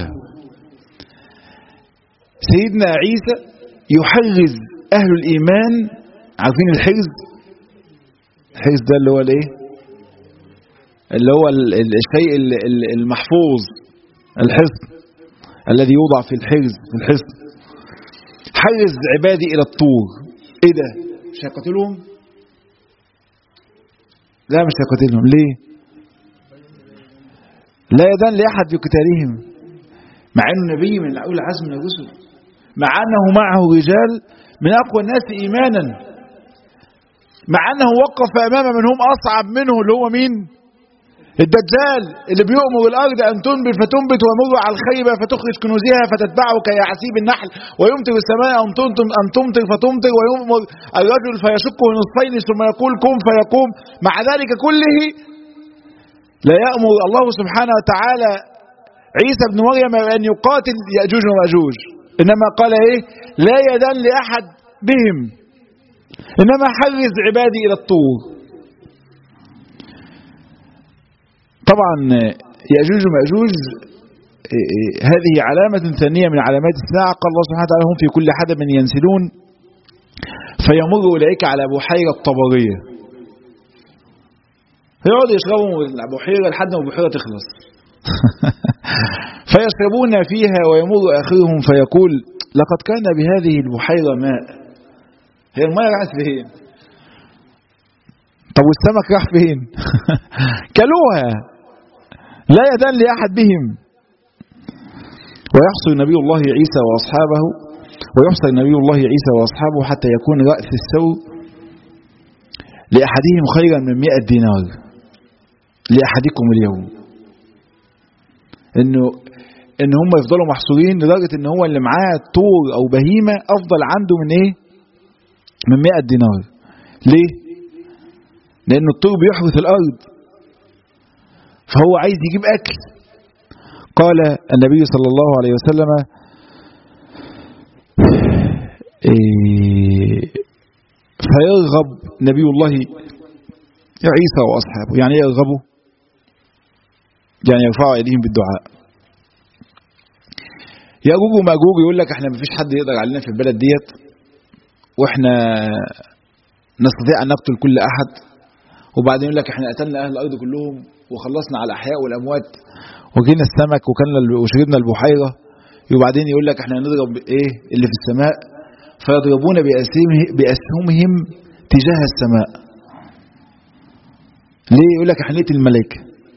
سيدنا عيسى يحرز أهل الإيمان عارفين الحرز الحرز ده اللي هو الايه اللي هو الشيء المحفوظ الحصن الذي يوضع في الحرز في الحصن حرز عبادي إلى الطور ايه ده مش هيقتلهم لا مش هيقتلهم ليه لا يدان لأحد بقتالهم مع انه نبي من اول عزم من الرسل مع انه معه رجال من اقوى الناس ايمانا مع انه وقف امام من هم اصعب منه اللي هو مين الدجال اللي بيؤمر الارض ان تنبت فتنبت ويمر على الخيبه فتخرج كنوزها فتتبعه كيعسيب النحل ويمطر السماء ان تمطر ان تمطر فتمطر ويؤمر الرجل فيشقه نصفين ثم يقول كن فيقوم مع ذلك كله لا يأمر الله سبحانه وتعالى عيسى بن مريم أن يقاتل يأجوج ومأجوج إنما قال إيه لا يدان لأحد بهم إنما حرز عبادي إلى الطور طبعا يأجوج ومأجوج هذه علامة ثانية من علامات الساعة قال الله سبحانه وتعالى هم في كل حدب ينسلون فيمر أولئك على بحيرة طبرية يقعدوا يشربوا البحيرة لحد ما البحيرة تخلص فيشربون فيها ويمر آخرهم فيقول لقد كان بهذه البحيرة ماء هي الماء راحت فين طب والسمك راح فين كلوها لا يدان لأحد بهم ويحصل نبي الله عيسى وأصحابه ويحصل نبي الله عيسى وأصحابه حتى يكون رأس السوء لأحدهم خيرا من مئة دينار لأحدكم اليوم انه ان هم يفضلوا محصورين لدرجة ان هو اللي معاه طور او بهيمة افضل عنده من ايه من 100 دينار ليه لان الطور بيحرث الارض فهو عايز يجيب اكل قال النبي صلى الله عليه وسلم إيه فيرغب نبي الله عيسى واصحابه يعني يرغبوا يعني يرفعوا ايديهم بالدعاء ياجوج وماجوج يقول لك احنا مفيش حد يقدر علينا في البلد ديت واحنا نستطيع ان نقتل كل احد وبعدين يقول لك احنا قتلنا اهل الارض كلهم وخلصنا على الاحياء والاموات وجينا السمك وكلنا وشربنا البحيره وبعدين يقول لك احنا هنضرب ايه اللي في السماء فيضربون بأسهمه- بأسهمهم تجاه السماء ليه يقول لك احنا نقتل الملائكة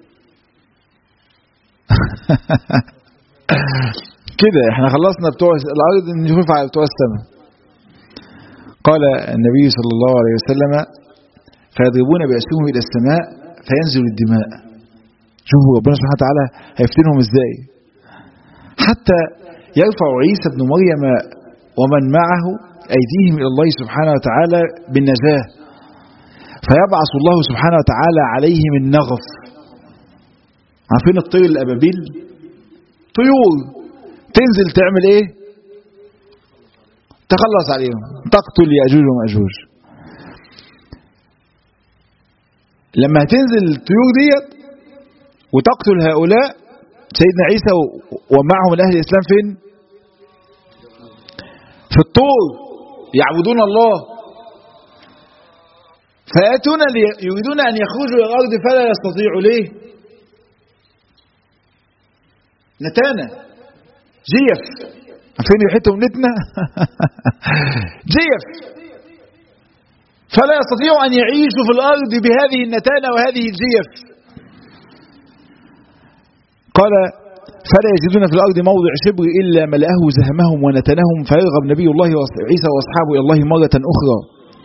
كده احنا خلصنا بتوع الارض نشوف على بتوع السماء قال النبي صلى الله عليه وسلم فيضربون بأسهمهم إلى السماء فينزل الدماء شوفوا ربنا سبحانه وتعالى هيفتنهم ازاي حتى يرفع عيسى ابن مريم ومن معه أيديهم إلى الله سبحانه وتعالى بالنجاة فيبعث الله سبحانه وتعالى عليهم النغف عارفين الطير الأبابيل طيور تنزل تعمل ايه تخلص عليهم تقتل يأجوج ومأجوج لما هتنزل الطيور ديت وتقتل هؤلاء سيدنا عيسى ومعهم من أهل الإسلام فين في الطور يعبدون الله فيأتون لي- يريدون أن يخرجوا إلى الأرض فلا يستطيعوا ليه نتانة جيف عارفين ريحتهم نتنة جيف فلا يستطيعوا أن يعيشوا في الأرض بهذه النتانة وهذه الجيف قال فلا يجدون في الأرض موضع شبر إلا ملأه زهمهم ونتنهم فيرغب نبي الله عيسى وأصحابه إلى الله مرة أخرى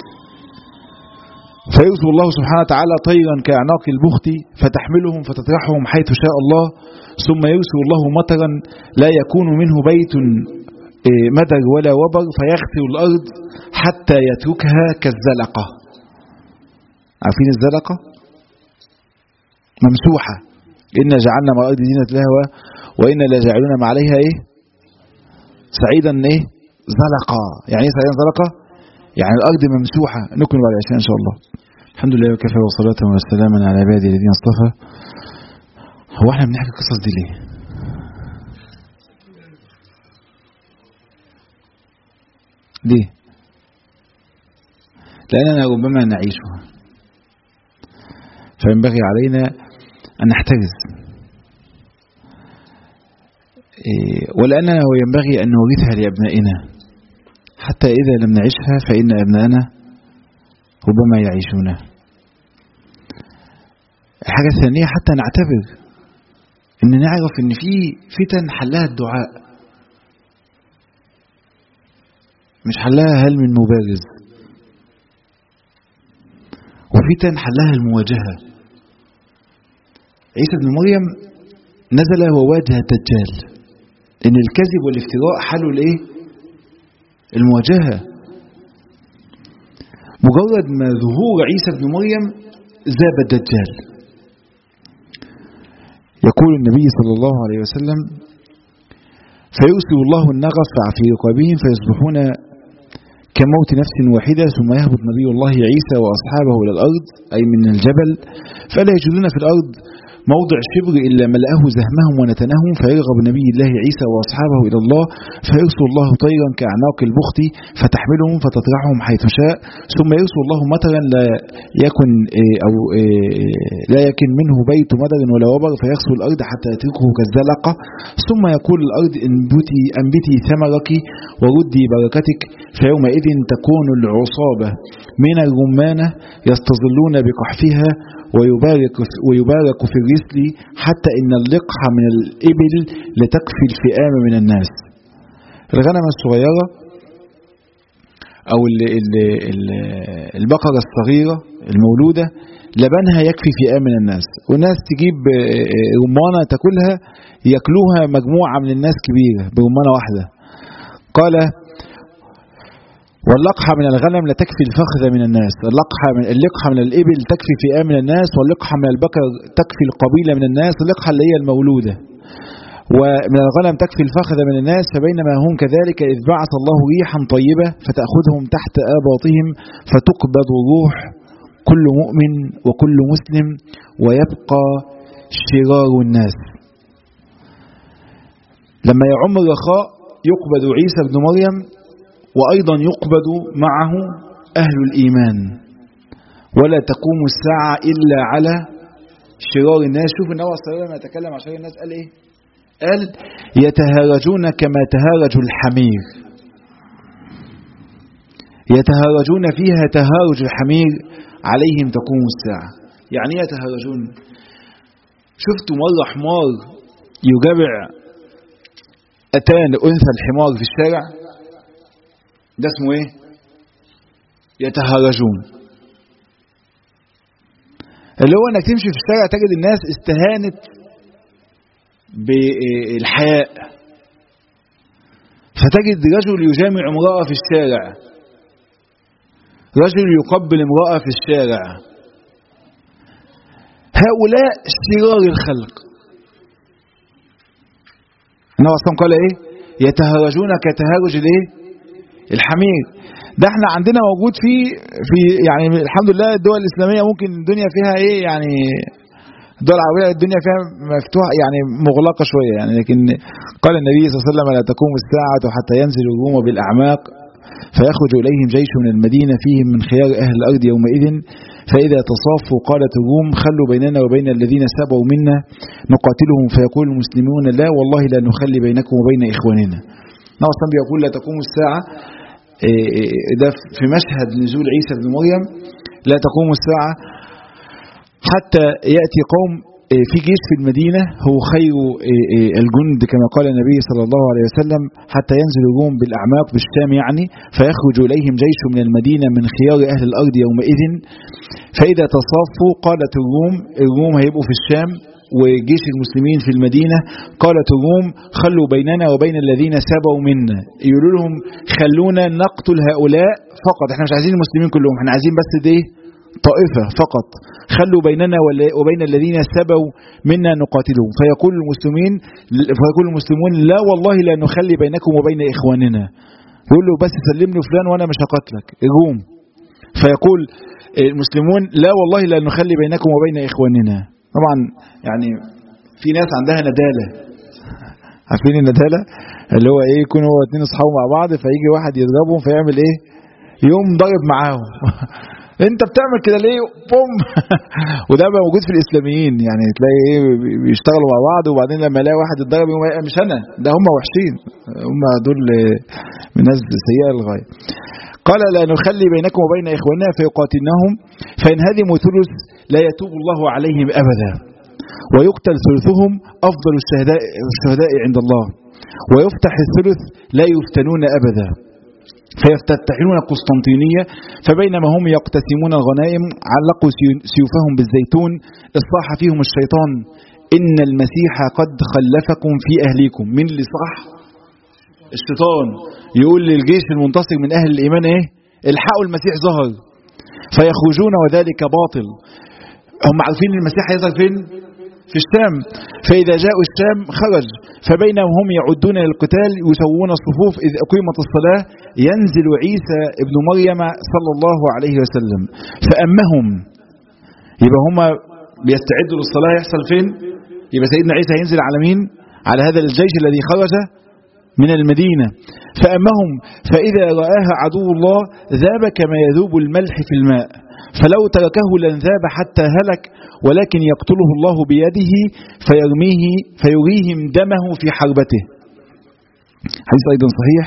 فيرسل الله سبحانه وتعالى طيرا كأعناق البخت فتحملهم فتطرحهم حيث شاء الله ثم يرسل الله مطرا لا يكون منه بيت إيه، مدر ولا وبر فيغسل الأرض حتى يتركها كالزلقة عارفين الزلقة ممسوحة إنا جعلنا مع الأرض زينة لها و- وإنا لجاعلون ما عليها إيه سعيدا إيه زلقة يعني إيه سعيدا زلقة يعني الأرض ممسوحة نكمل بعد العشاء إن شاء الله الحمد لله وكفى وصلاة وسلاما على عباده الذين اصطفى هو احنا بنحكي القصص دي ليه ليه لأننا ربما نعيشها فينبغي علينا أن نحترز إيه، ولأننا ينبغي أن نورثها لأبنائنا حتى إذا لم نعيشها فإن أبنائنا ربما يعيشونها الحاجة الثانية حتى نعتبر ان نعرف ان في فتن حلها الدعاء مش حلها هل من مبارز وفتن حلها المواجهة عيسى بن مريم نزل وواجه الدجال ان الكذب والافتراء حلوا الايه المواجهة مجرد ما ظهور عيسى بن مريم ذاب الدجال يقول النبي صلى الله عليه وسلم فيرسل الله النغف في رقابهم فيصبحون كموت نفس واحدة ثم يهبط نبي الله عيسى وأصحابه إلى الأرض أي من الجبل فلا يجدون في الأرض موضع شبر إلا ملأه زهمهم ونتنهم فيرغب نبي الله عيسى وأصحابه إلى الله فيرسل الله طيرا كأعناق البخت فتحملهم فتطرحهم حيث شاء ثم يرسل الله مطرا لا يكن إيه أو إيه لا يكن منه بيت مدر ولا وبر فيغسل الأرض حتى يتركه كالزلقة ثم يقول الأرض انبتي, أنبتي ثمرك وردي بركتك فيومئذ تكون العصابة من الرمانة يستظلون بقحفها ويبارك, ويبارك في الرسل حتى إن اللقح من الإبل لتكفي الفئام من الناس الغنم الصغيرة أو ال ال ال البقرة الصغيرة المولودة لبنها يكفي فئام من الناس والناس تجيب رمانة تاكلها ياكلوها مجموعة من الناس كبيرة برمانة واحدة قال واللقحة من الغنم لا تكفي الفخذ من الناس اللقحة من اللقحة من الإبل تكفي فئام من الناس واللقحة من البقر تكفي القبيلة من الناس اللقحة اللي هي المولودة ومن الغنم تكفي الفخذ من الناس فبينما هم كذلك إذ بعث الله ريحا طيبة فتأخذهم تحت آباطهم فتقبض روح كل مؤمن وكل مسلم ويبقى شرار الناس لما يعم الرخاء يقبض عيسى بن مريم وأيضا يقبض معه أهل الإيمان ولا تقوم الساعة إلا على شرار الناس شوف النبي صلى الله عليه وسلم يتكلم عن شرار الناس قال إيه قال يتهارجون كما تهارج الحمير يتهارجون فيها تهارج الحمير عليهم تقوم الساعة يعني ايه يتهارجون شفتوا مرة حمار يجابع أتان أنثى الحمار في الشارع ده اسمه ايه يتهارجون اللي هو انك تمشي في الشارع تجد الناس استهانت بالحياء فتجد رجل يجامع امرأة في الشارع رجل يقبل امرأة في الشارع هؤلاء شرار الخلق النبي صلى قال ايه يتهرجون كتهرج الايه الحمير ده احنا عندنا موجود في في يعني الحمد لله الدول الاسلاميه ممكن الدنيا فيها ايه يعني الدول العربيه الدنيا فيها مفتوحه يعني مغلقه شويه يعني لكن قال النبي صلى الله عليه وسلم لا تقوم الساعه حتى ينزل الروم بالاعماق فيخرج إليهم جيش من المدينة فيهم من خيار أهل الأرض يومئذ فإذا تصافوا قالت الروم خلوا بيننا وبين الذين سبوا منا نقاتلهم فيقول المسلمون لا والله لا نخلي بينكم وبين إخواننا نعم صلى بيقول لا تقوم الساعة ده في مشهد نزول عيسى بن مريم لا تقوم الساعة حتى يأتي قوم في جيش في المدينة هو خير الجند كما قال النبي صلى الله عليه وسلم حتى ينزل الروم بالأعماق بالشام يعني فيخرج إليهم جيش من المدينة من خيار أهل الأرض يومئذ فإذا تصافوا قالت الروم الروم هيبقوا في الشام وجيش المسلمين في المدينة قالت الروم خلوا بيننا وبين الذين سبوا منا يقولوا لهم خلونا نقتل هؤلاء فقط احنا مش عايزين المسلمين كلهم احنا عايزين بس دي طائفة فقط خلوا بيننا وبين الذين سبوا منا نقاتلهم فيقول المسلمين فيقول المسلمون لا والله لا نخلي بينكم وبين إخواننا يقول له بس سلمني فلان وأنا مش هقتلك الروم فيقول المسلمون لا والله لا نخلي بينكم وبين إخواننا طبعا يعني في ناس عندها ندالة عارفين الندالة اللي هو ايه يكون هو اتنين اصحابه مع بعض فيجي واحد يضربهم فيعمل ايه يوم ضرب معاهم انت بتعمل كده ليه بوم وده بقى موجود في الاسلاميين يعني تلاقي ايه بيشتغلوا مع بعض وبعدين لما يلاقي واحد اتضرب يقوم مش انا ده هم وحشين هم دول من ناس سيئه للغايه قال لا نخلي بينكم وبين اخواننا فيقاتلنهم فان هدموا ثلث لا يتوب الله عليهم ابدا ويقتل ثلثهم افضل الشهداء الشهداء عند الله ويفتح الثلث لا يفتنون ابدا فيفتتحون القسطنطينية فبينما هم يقتسمون الغنائم علقوا سيوفهم بالزيتون اصاح فيهم الشيطان إن المسيح قد خلفكم في أهليكم من اللي صح الشيطان يقول للجيش المنتصر من أهل الإيمان إيه الحقوا المسيح ظهر فيخرجون وذلك باطل هم عارفين المسيح هيظهر فين في الشام فإذا جاءوا الشام خرج فبينهم هم يعدون للقتال يسوون الصفوف إذ أقيمت الصلاة ينزل عيسى ابن مريم صلى الله عليه وسلم فأمهم يبقى هم بيستعدوا للصلاة يحصل فين يبقى سيدنا عيسى ينزل على مين على هذا الجيش الذي خرج من المدينة فأمهم فإذا رآها عدو الله ذاب كما يذوب الملح في الماء فلو تركه لانذاب حتى هلك ولكن يقتله الله بيده فيرميه فيريهم دمه في حربته حديث أيضا صحيح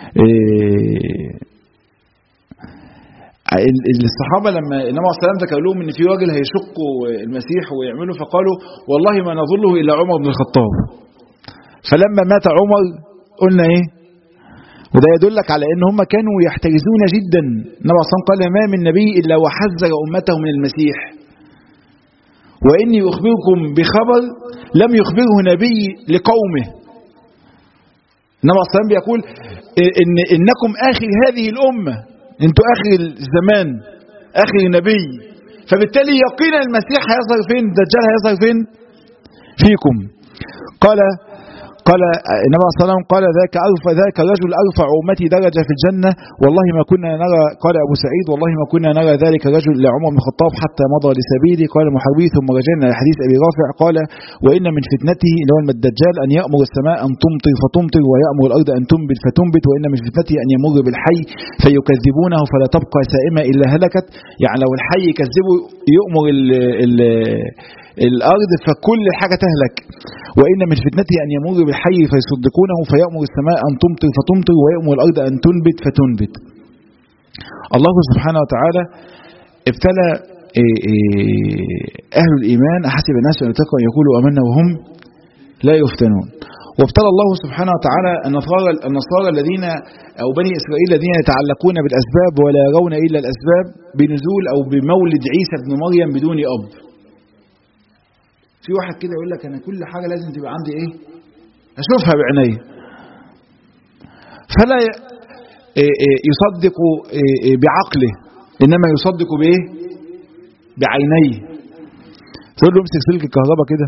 الصحابة لما النبي عليه السلام ذكر لهم ان في راجل هيشقوا المسيح ويعملوا فقالوا والله ما نظله الا عمر بن الخطاب فلما مات عمر قلنا ايه وده يدلك على ان هم كانوا يحترزون جدا النبي صلى الله عليه وسلم قال ما من نبي الا وحذر امته من المسيح واني اخبركم بخبر لم يخبره نبي لقومه النبي صلى الله عليه وسلم بيقول ان انكم اخر هذه الامه انتوا اخر الزمان اخر نبي فبالتالي يقينا المسيح هيظهر فين الدجال هيظهر فين فيكم قال قال النبي صلى الله عليه وسلم قال ذاك أرفع ذاك الرجل أرفع أمتي درجة في الجنة والله ما كنا نرى قال أبو سعيد والله ما كنا نرى ذلك الرجل لعمر بن الخطاب حتى مضى لسبيله قال محربي ثم رجعنا إلى حديث أبي رافع قال وإن من فتنته اللي هو الدجال أن يأمر السماء أن تمطر فتمطر ويأمر الأرض أن تنبت فتنبت وإن من فتنته أن يمر بالحي فيكذبونه فلا تبقى سائمة إلا هلكت يعني لو الحي يكذبه يؤمر ال ال الأرض فكل حاجة تهلك وإن من فتنته أن يمر بالحي فيصدقونه فيأمر السماء أن تمطر فتمطر ويأمر الأرض أن تنبت فتنبت الله سبحانه وتعالى ابتلى أهل الإيمان أحسب الناس أن يتقوا أن يقولوا أمنا وهم لا يفتنون وابتلى الله سبحانه وتعالى النصارى النصارى الذين أو بني إسرائيل الذين يتعلقون بالأسباب ولا يرون إلا الأسباب بنزول أو بمولد عيسى ابن مريم بدون أب في واحد كده يقول لك أنا كل حاجة لازم تبقى عندي إيه أشوفها بعيني فلا يصدق بعقله إنما يصدق بإيه بعينيه تقول له امسك سلك الكهرباء كده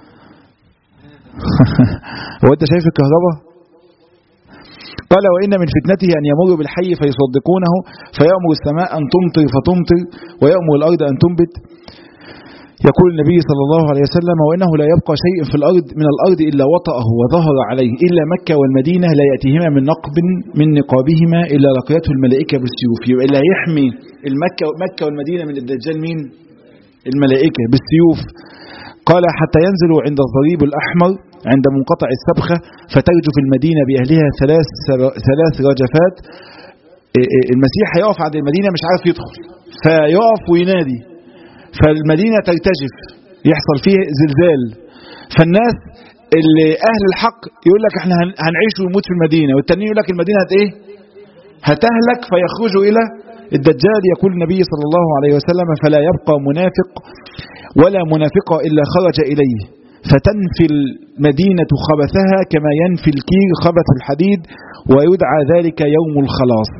هو انت شايف الكهرباء قال وإن من فتنته أن يمر بالحي فيصدقونه فيأمر السماء أن تمطر فتمطر ويأمر الأرض أن تنبت يقول النبي صلى الله عليه وسلم وإنه لا يبقى شيء في الأرض من الأرض إلا وطأه وظهر عليه إلا مكة والمدينة لا يأتيهما من نقب من نقابهما إلا لقيته الملائكة بالسيوف يبقى اللي هيحمي المكة مكة والمدينة من الدجال مين الملائكة بالسيوف قال حتى ينزلوا عند الضريب الأحمر عند منقطع السبخة فترجف المدينة بأهلها ثلاث ثلاث رجفات المسيح هيقف عند المدينة مش عارف يدخل فيقف وينادي فالمدينة ترتجف يحصل فيه زلزال فالناس اللي أهل الحق يقول لك احنا هنعيش ونموت في المدينة والتانيين يقول لك المدينة هت ايه هتهلك فيخرجوا إلى الدجال يقول النبي صلى الله عليه وسلم فلا يبقى منافق ولا منافقة إلا خرج إليه فتنفي المدينة خبثها كما ينفي الكير خبث الحديد ويدعى ذلك يوم الخلاص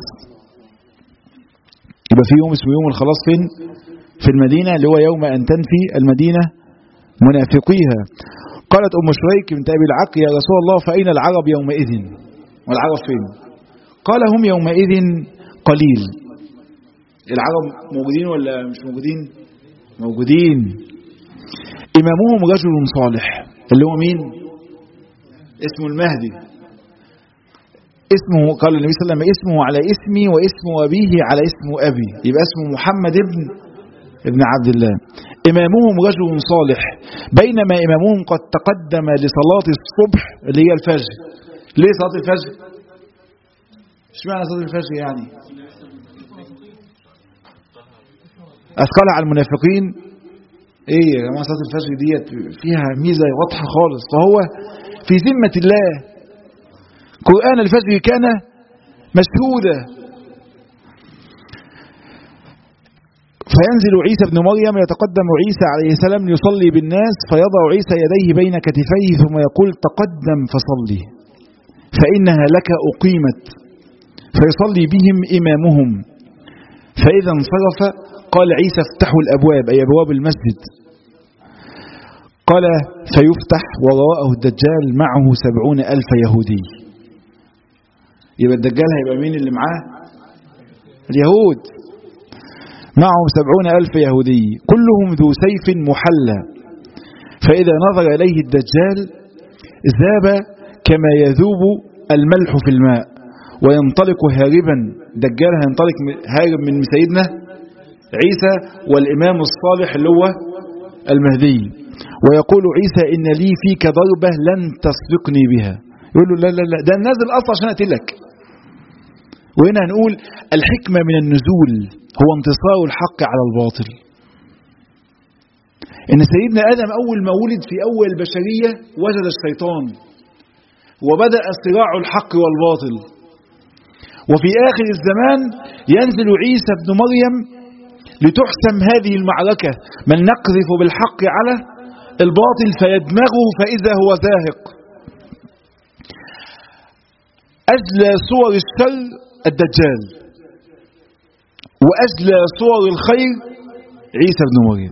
يبقى في يوم اسمه يوم الخلاص فين في المدينة اللي هو يوم أن تنفي المدينة منافقيها قالت أم شريك بنت أبي العق يا رسول الله فأين العرب يومئذ والعرب فين قال هم يومئذ قليل العرب موجودين ولا مش موجودين موجودين إمامهم رجل صالح اللي هو مين اسمه المهدي اسمه قال النبي صلى الله عليه وسلم اسمه على اسمي واسم أبيه على اسم أبي يبقى اسمه محمد ابن ابن عبد الله إمامهم رجل صالح بينما إمامهم قد تقدم لصلاة الصبح اللي هي الفجر ليه صلاة الفجر ايش معنى صلاة الفجر يعني أثقلها على المنافقين ايه يا جماعة صلاة الفجر ديت فيها ميزة واضحة خالص فهو في ذمة الله قرآن الفجر كان مشهودا فينزل عيسى ابن مريم يتقدم عيسى عليه السلام يصلي بالناس فيضع عيسى يديه بين كتفيه ثم يقول تقدم فصلي فإنها لك أقيمت فيصلي بهم إمامهم فإذا انصرف قال عيسى افتحوا الأبواب أي أبواب المسجد قال فيفتح وراءه الدجال معه سبعون ألف يهودي يبقى الدجال هيبقى مين اللي معاه اليهود معهم سبعون ألف يهودي كلهم ذو سيف محلى فإذا نظر إليه الدجال ذاب كما يذوب الملح في الماء وينطلق هاربا دجال هينطلق هارب من سيدنا عيسى والإمام الصالح اللي هو المهدي ويقول عيسى إن لي فيك ضربة لن تسبقني بها يقول له لا لا لا ده نازل أصلا عشان أقتلك وهنا هنقول الحكمة من النزول هو انتصار الحق على الباطل إن سيدنا آدم أول ما ولد في أول البشرية وجد الشيطان وبدأ صراع الحق والباطل وفي آخر الزمان ينزل عيسى ابن مريم لتحسم هذه المعركة من نقذف بالحق على الباطل فيدمغه فإذا هو زاهق أجلى صور الشر الدجال وأجلى صور الخير عيسى بن مريم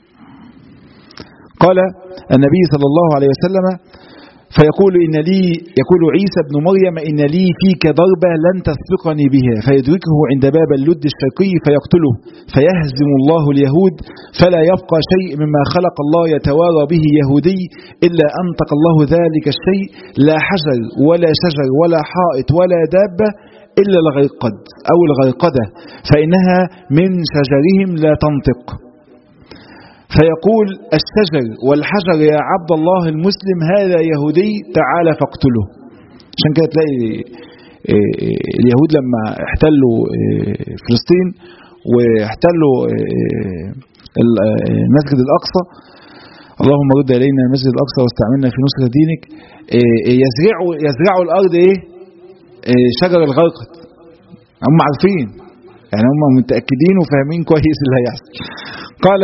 قال النبي صلى الله عليه وسلم فيقول إن لي يقول عيسى بن مريم إن لي فيك ضربة لن تسبقني بها فيدركه عند باب اللد الشرقي فيقتله فيهزم الله اليهود فلا يبقى شيء مما خلق الله يتوارى به يهودي إلا أنطق الله ذلك الشيء لا حجر ولا شجر ولا حائط ولا دابة إلا الغيقد أو الغيقدة فإنها من شجرهم لا تنطق فيقول الشجر والحجر يا عبد الله المسلم هذا يهودي تعال فاقتله عشان كده تلاقي اليهود لما احتلوا فلسطين واحتلوا المسجد الأقصى اللهم رد إلينا المسجد الأقصى واستعملنا في نصرة دينك يزرعوا يزرعوا الأرض إيه شجر الغرقد هم عارفين يعني هم متأكدين وفاهمين كويس اللي هيحصل قال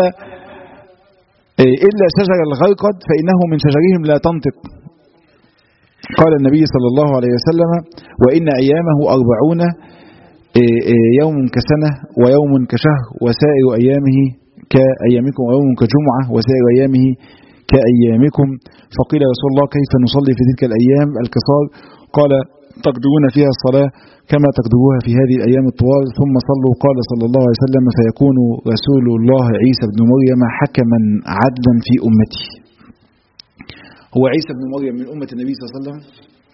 إلا شجر الغرقد فإنه من شجرهم لا تنطق قال النبي صلى الله عليه وسلم وإن أيامه أربعون يوم كسنة ويوم كشهر وسائر أيامه كأيامكم ويوم كجمعة وسائر أيامه كأيامكم فقيل يا رسول الله كيف نصلي في تلك الأيام الكسار قال تقدرون فيها الصلاة كما تقدروها في هذه الأيام الطوال ثم صلوا قال صلى الله عليه وسلم فيكون رسول الله عيسى بن مريم حكما عدلا في أمتي هو عيسى بن مريم من أمة النبي صلى الله عليه وسلم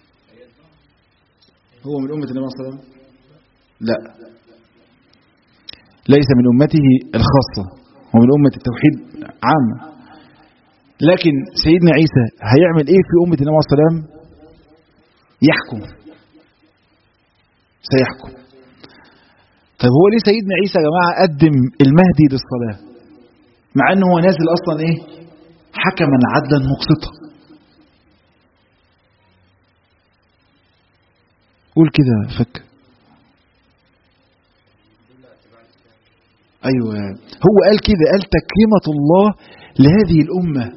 هو من أمة النبي صلى الله عليه وسلم لا ليس من أمته الخاصة هو من أمة التوحيد عامة لكن سيدنا عيسى هيعمل ايه في أمة النبي صلى الله عليه وسلم يحكم سيحكم طيب هو ليه سيدنا عيسى يا جماعة قدم المهدي للصلاة مع انه هو نازل اصلا ايه حكما عدلا مقسطا قول كده فك ايوه هو قال كده قال تكريمة الله لهذه الامة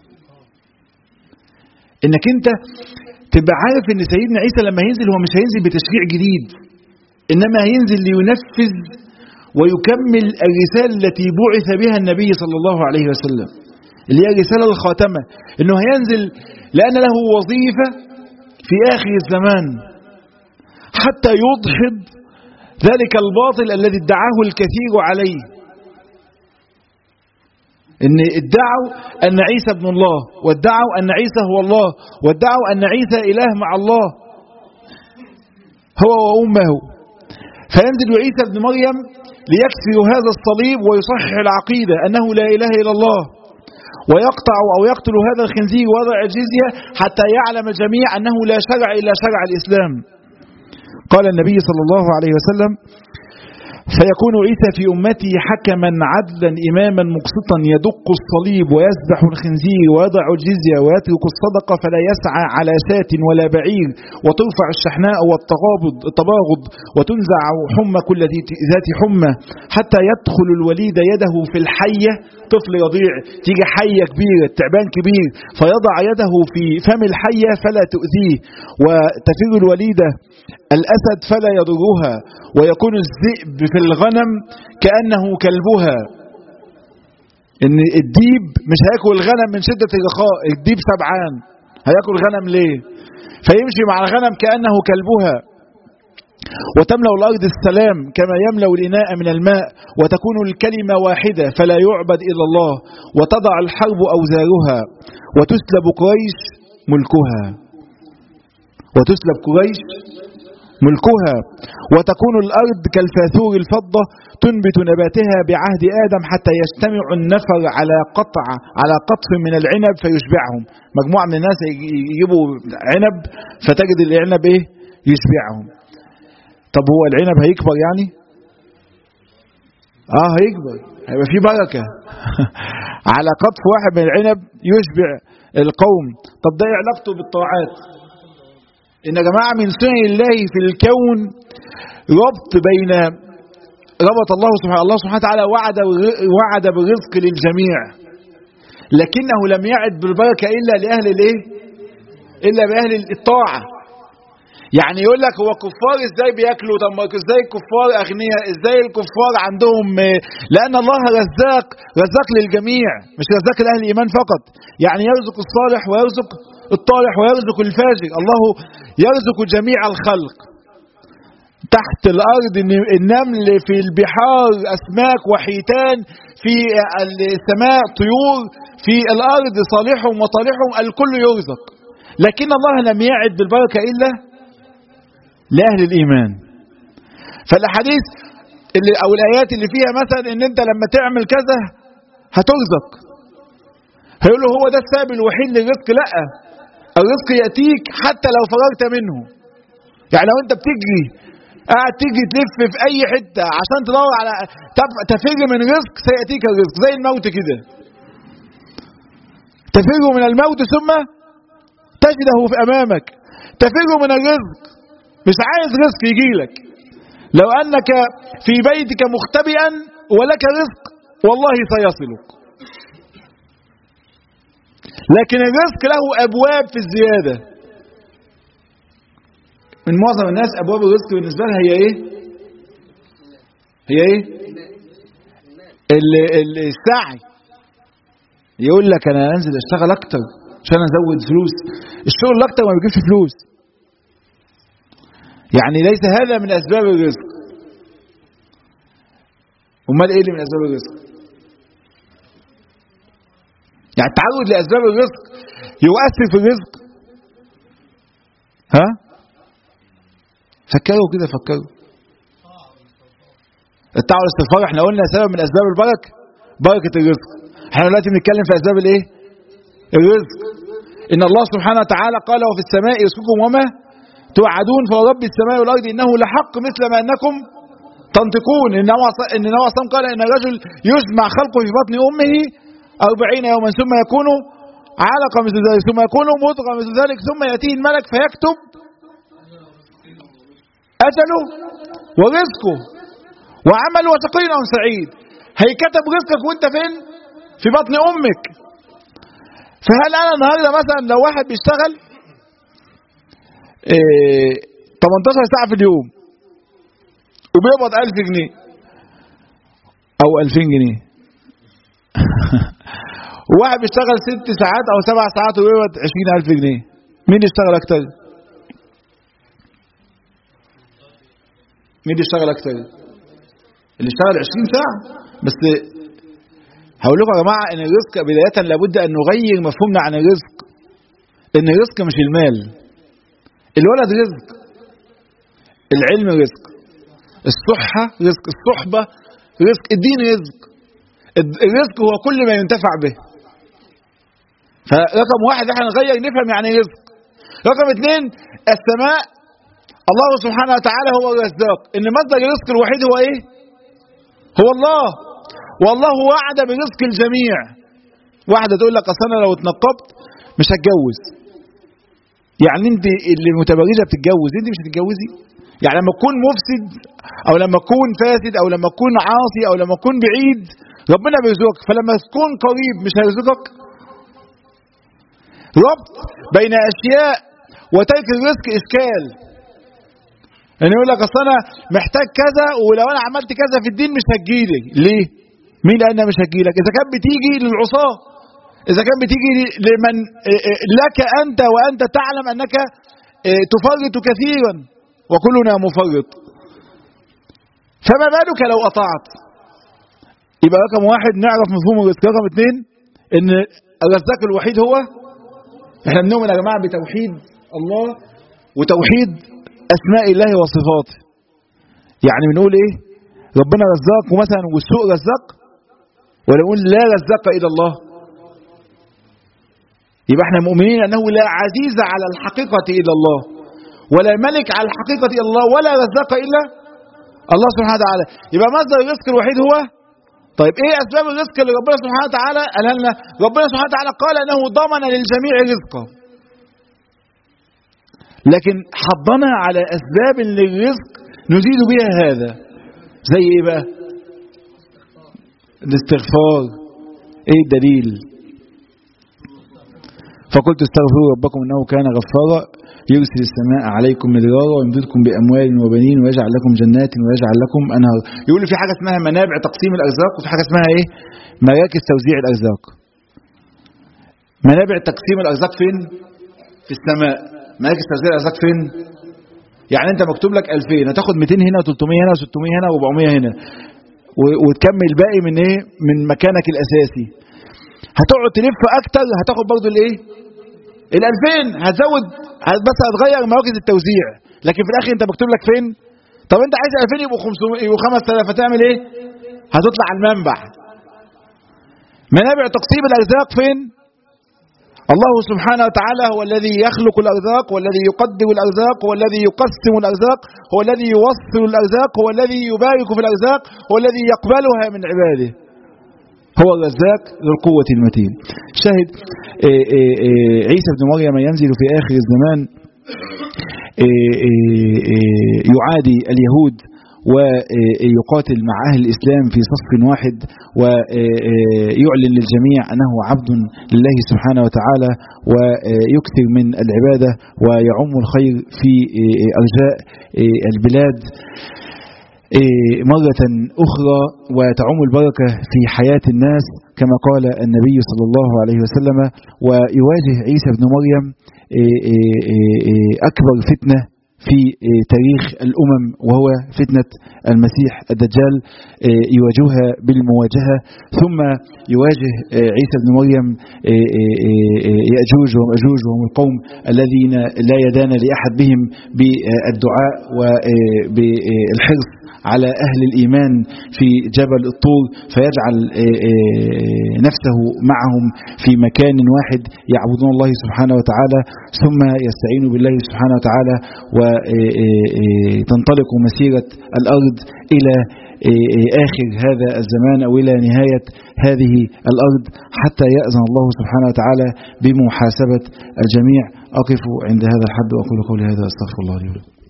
انك انت تبقى عارف ان سيدنا عيسى لما ينزل هو مش هينزل بتشريع جديد انما هينزل لينفذ ويكمل الرسالة التي بعث بها النبي صلى الله عليه وسلم اللي هي الرسالة الخاتمة انه هينزل لان له وظيفة في اخر الزمان حتى يضحض ذلك الباطل الذي ادعاه الكثير عليه ان ادعوا ان عيسى ابن الله وادعوا ان عيسى هو الله وادعوا ان عيسى اله مع الله هو وامه فينزل عيسى ابن مريم ليكسر هذا الصليب ويصحح العقيدة انه لا اله الا الله ويقطع او يقتل هذا الخنزير وضع الجزية حتى يعلم الجميع انه لا شرع الا شرع الاسلام قال النبي صلى الله عليه وسلم فيكون عيسى في أمتي حكما عدلا إماما مقسطا يدق الصليب ويسبح الخنزير ويضع الجزية ويترك الصدقة فلا يسعى على شاة ولا بعير وترفع الشحناء والتغابض التباغض وتنزع حمى كل ذات حمى حتى يدخل الوليد يده في الحية طفل يضيع تيجي حية كبيرة تعبان كبير فيضع يده في فم الحية فلا تؤذيه وتفر الوليدة الأسد فلا يضرها ويكون الذئب في الغنم كأنه كلبها إن الديب مش هياكل الغنم من شدة الرخاء الديب سبعان هياكل غنم ليه فيمشي مع الغنم كأنه كلبها وتملأ الأرض السلام كما يملأ الإناء من الماء وتكون الكلمة واحدة فلا يعبد إلا الله وتضع الحرب أوزارها وتسلب قريش ملكها وتسلب قريش ملكها وتكون الأرض كالفاثور الفضة تنبت نباتها بعهد آدم حتى يجتمع النفر على قطع على قطف من العنب فيشبعهم مجموعة من الناس يجيبوا عنب فتجد العنب ايه يشبعهم طب هو العنب هيكبر يعني اه هيكبر هيبقى فيه بركة على قطف واحد من العنب يشبع القوم طب ده ايه علاقته بالطاعات ان يا جماعة من سنن الله في الكون ربط بين ربط الله سبحانه الله سبحانه وتعالى وعد وعد بالرزق للجميع لكنه لم يعد بالبركة إلا لأهل الايه إلا بأهل الطاعة يعني يقول لك هو كفار ازاي بياكلوا طب ازاي الكفار اغنياء ازاي الكفار عندهم لان الله رزاق رزاق للجميع مش رزاق لاهل الايمان فقط يعني يرزق الصالح ويرزق الطالح ويرزق الفاجر الله يرزق جميع الخلق تحت الارض النمل في البحار اسماك وحيتان في السماء طيور في الارض صالحهم وطالحهم الكل يرزق لكن الله لم يعد بالبركه الا لأهل الإيمان فالأحاديث اللي أو الآيات اللي فيها مثلا إن أنت لما تعمل كذا هترزق هيقول له هو ده السبب الوحيد للرزق لا الرزق يأتيك حتى لو فرغت منه يعني لو انت بتجري قاعد تيجي تلف في اي حتة عشان تدور على تفر من رزق سيأتيك الرزق زي الموت كده تفر من الموت ثم تجده في امامك تفر من الرزق مش عايز رزق يجيلك لو انك في بيتك مختبئا ولك رزق والله سيصلك لكن الرزق له ابواب في الزياده من معظم الناس ابواب الرزق بالنسبه لها هي ايه هي ايه السعي يقول لك انا انزل اشتغل اكتر عشان ازود فلوس الشغل اكتر ما بيجيبش فلوس يعني ليس هذا من اسباب الرزق امال ايه اللي من اسباب الرزق يعني التعرض لاسباب الرزق يؤثر في الرزق ها فكروا كده فكروا الطاعه والاستغفار احنا قلنا سبب من اسباب البركه بركه الرزق احنا دلوقتي بنتكلم في اسباب الايه الرزق ان الله سبحانه وتعالى قال وفي السماء يرزقكم وما توعدون فرب السماء والارض انه لحق مثل ما انكم تنطقون ان ان النبي صلى قال ان الرجل يجمع خلقه في بطن امه أربعين يوما ثم يكون علقة مثل ذلك ثم يكون مضغة مثل ذلك ثم يأتيه الملك فيكتب أجله ورزقه وعمل وشقي أو سعيد هيكتب رزقك وانت فين في بطن أمك فهل أنا النهاردة مثلا لو واحد بيشتغل إيه 18 ساعة في اليوم وبيقبض 1000 جنيه أو 2000 جنيه وواحد بيشتغل ست ساعات او سبع ساعات ويقبض 20000 جنيه مين يشتغل اكتر مين يشتغل اكتر اللي اشتغل 20 ساعه بس هقول لكم يا جماعه ان الرزق بدايه لابد ان نغير مفهومنا عن الرزق ان الرزق مش المال الولد رزق العلم رزق الصحه رزق الصحبه رزق الدين رزق الرزق هو كل ما ينتفع به فرقم واحد احنا نغير نفهم يعني رزق رقم اثنين السماء الله سبحانه وتعالى هو الرزاق ان مصدر الرزق الوحيد هو ايه هو الله والله وعد برزق الجميع واحدة تقول لك اصل انا لو اتنقبت مش هتجوز يعني انت اللي متبرجه بتتجوز انت مش هتتجوزي يعني لما تكون مفسد او لما تكون فاسد او لما تكون عاصي او لما تكون بعيد ربنا بيرزقك فلما تكون قريب مش هيرزقك ربط بين اشياء وترك الرزق اشكال يعني يقول لك اصل انا محتاج كذا ولو انا عملت كذا في الدين مش هتجيلي ليه مين قال انها مش هتجيلك اذا كانت بتيجي للعصاه اذا كانت بتيجي لمن لك انت وانت تعلم انك تفرط كثيرا وكلنا مفرط فما بالك لو اطعت يبقى رقم واحد نعرف مفهوم الرزق رقم اثنين ان الرزاق الوحيد هو احنا بنؤمن يا جماعه بتوحيد الله وتوحيد اسماء الله وصفاته يعني بنقول ايه ربنا رزاق ومثلا والسوق رزاق ولا نقول لا رزاق الا الله يبقى احنا مؤمنين انه لا عزيز على الحقيقه الا الله ولا ملك على الحقيقه الا الله ولا رزاق الا الله سبحانه وتعالى يبقى مصدر الرزق الوحيد هو طيب ايه اسباب الرزق اللي ربنا سبحانه وتعالى قالها لنا ربنا سبحانه وتعالى قال انه ضمن للجميع رزقه لكن حضنا على اسباب للرزق نزيد بها هذا زي ايه بقى الاستغفار ايه الدليل فقلت استغفروا ربكم انه كان غفارا يرسل السماء عليكم مدرارا ويمددكم باموال وبنين ويجعل لكم جنات ويجعل لكم انهار يقول في حاجه اسمها منابع تقسيم الارزاق وفي حاجه اسمها ايه مراكز توزيع الارزاق منابع تقسيم الارزاق فين في السماء مراكز توزيع الارزاق فين يعني انت مكتوب لك 2000 هتاخد 200 هنا و300 هنا و600 هنا و400 هنا وتكمل الباقي من ايه من مكانك الاساسي هتقعد تلف اكتر هتاخد برضه الايه ال 2000 هتزود بس هتغير مراكز التوزيع لكن في الاخر انت مكتوب لك فين طب انت عايز 2000 يبقوا 500 يبقوا 5000 هتعمل ايه هتطلع على المنبع منابع تقسيم الارزاق فين الله سبحانه وتعالى هو الذي يخلق الأرزاق والذي يقدر الأرزاق هو الذي يقسم الأرزاق هو الذي يوصل الأرزاق هو الذي يبارك في الأرزاق هو الذي يقبلها من عباده هو الرزاق ذو القوة المتين شاهد عيسى بن مريم ينزل في آخر الزمان يعادي اليهود ويقاتل مع أهل الإسلام في صف واحد ويعلن للجميع أنه عبد لله سبحانه وتعالى ويكثر من العبادة ويعم الخير في أرجاء البلاد مرة أخرى وتعم البركة في حياة الناس كما قال النبي صلى الله عليه وسلم ويواجه عيسى بن مريم أكبر فتنة في تاريخ الأمم وهو فتنة المسيح الدجال يواجهها بالمواجهة ثم يواجه عيسى بن مريم يأجوج ومأجوج وهم القوم الذين لا يدان لأحد بهم بالدعاء وبالحرص على أهل الإيمان في جبل الطور فيجعل نفسه معهم في مكان واحد يعبدون الله سبحانه وتعالى ثم يستعين بالله سبحانه وتعالى وتنطلق مسيرة الأرض إلى آخر هذا الزمان أو إلى نهاية هذه الأرض حتى يأذن الله سبحانه وتعالى بمحاسبة الجميع أقف عند هذا الحد وأقول قولي هذا أستغفر الله لي ولكم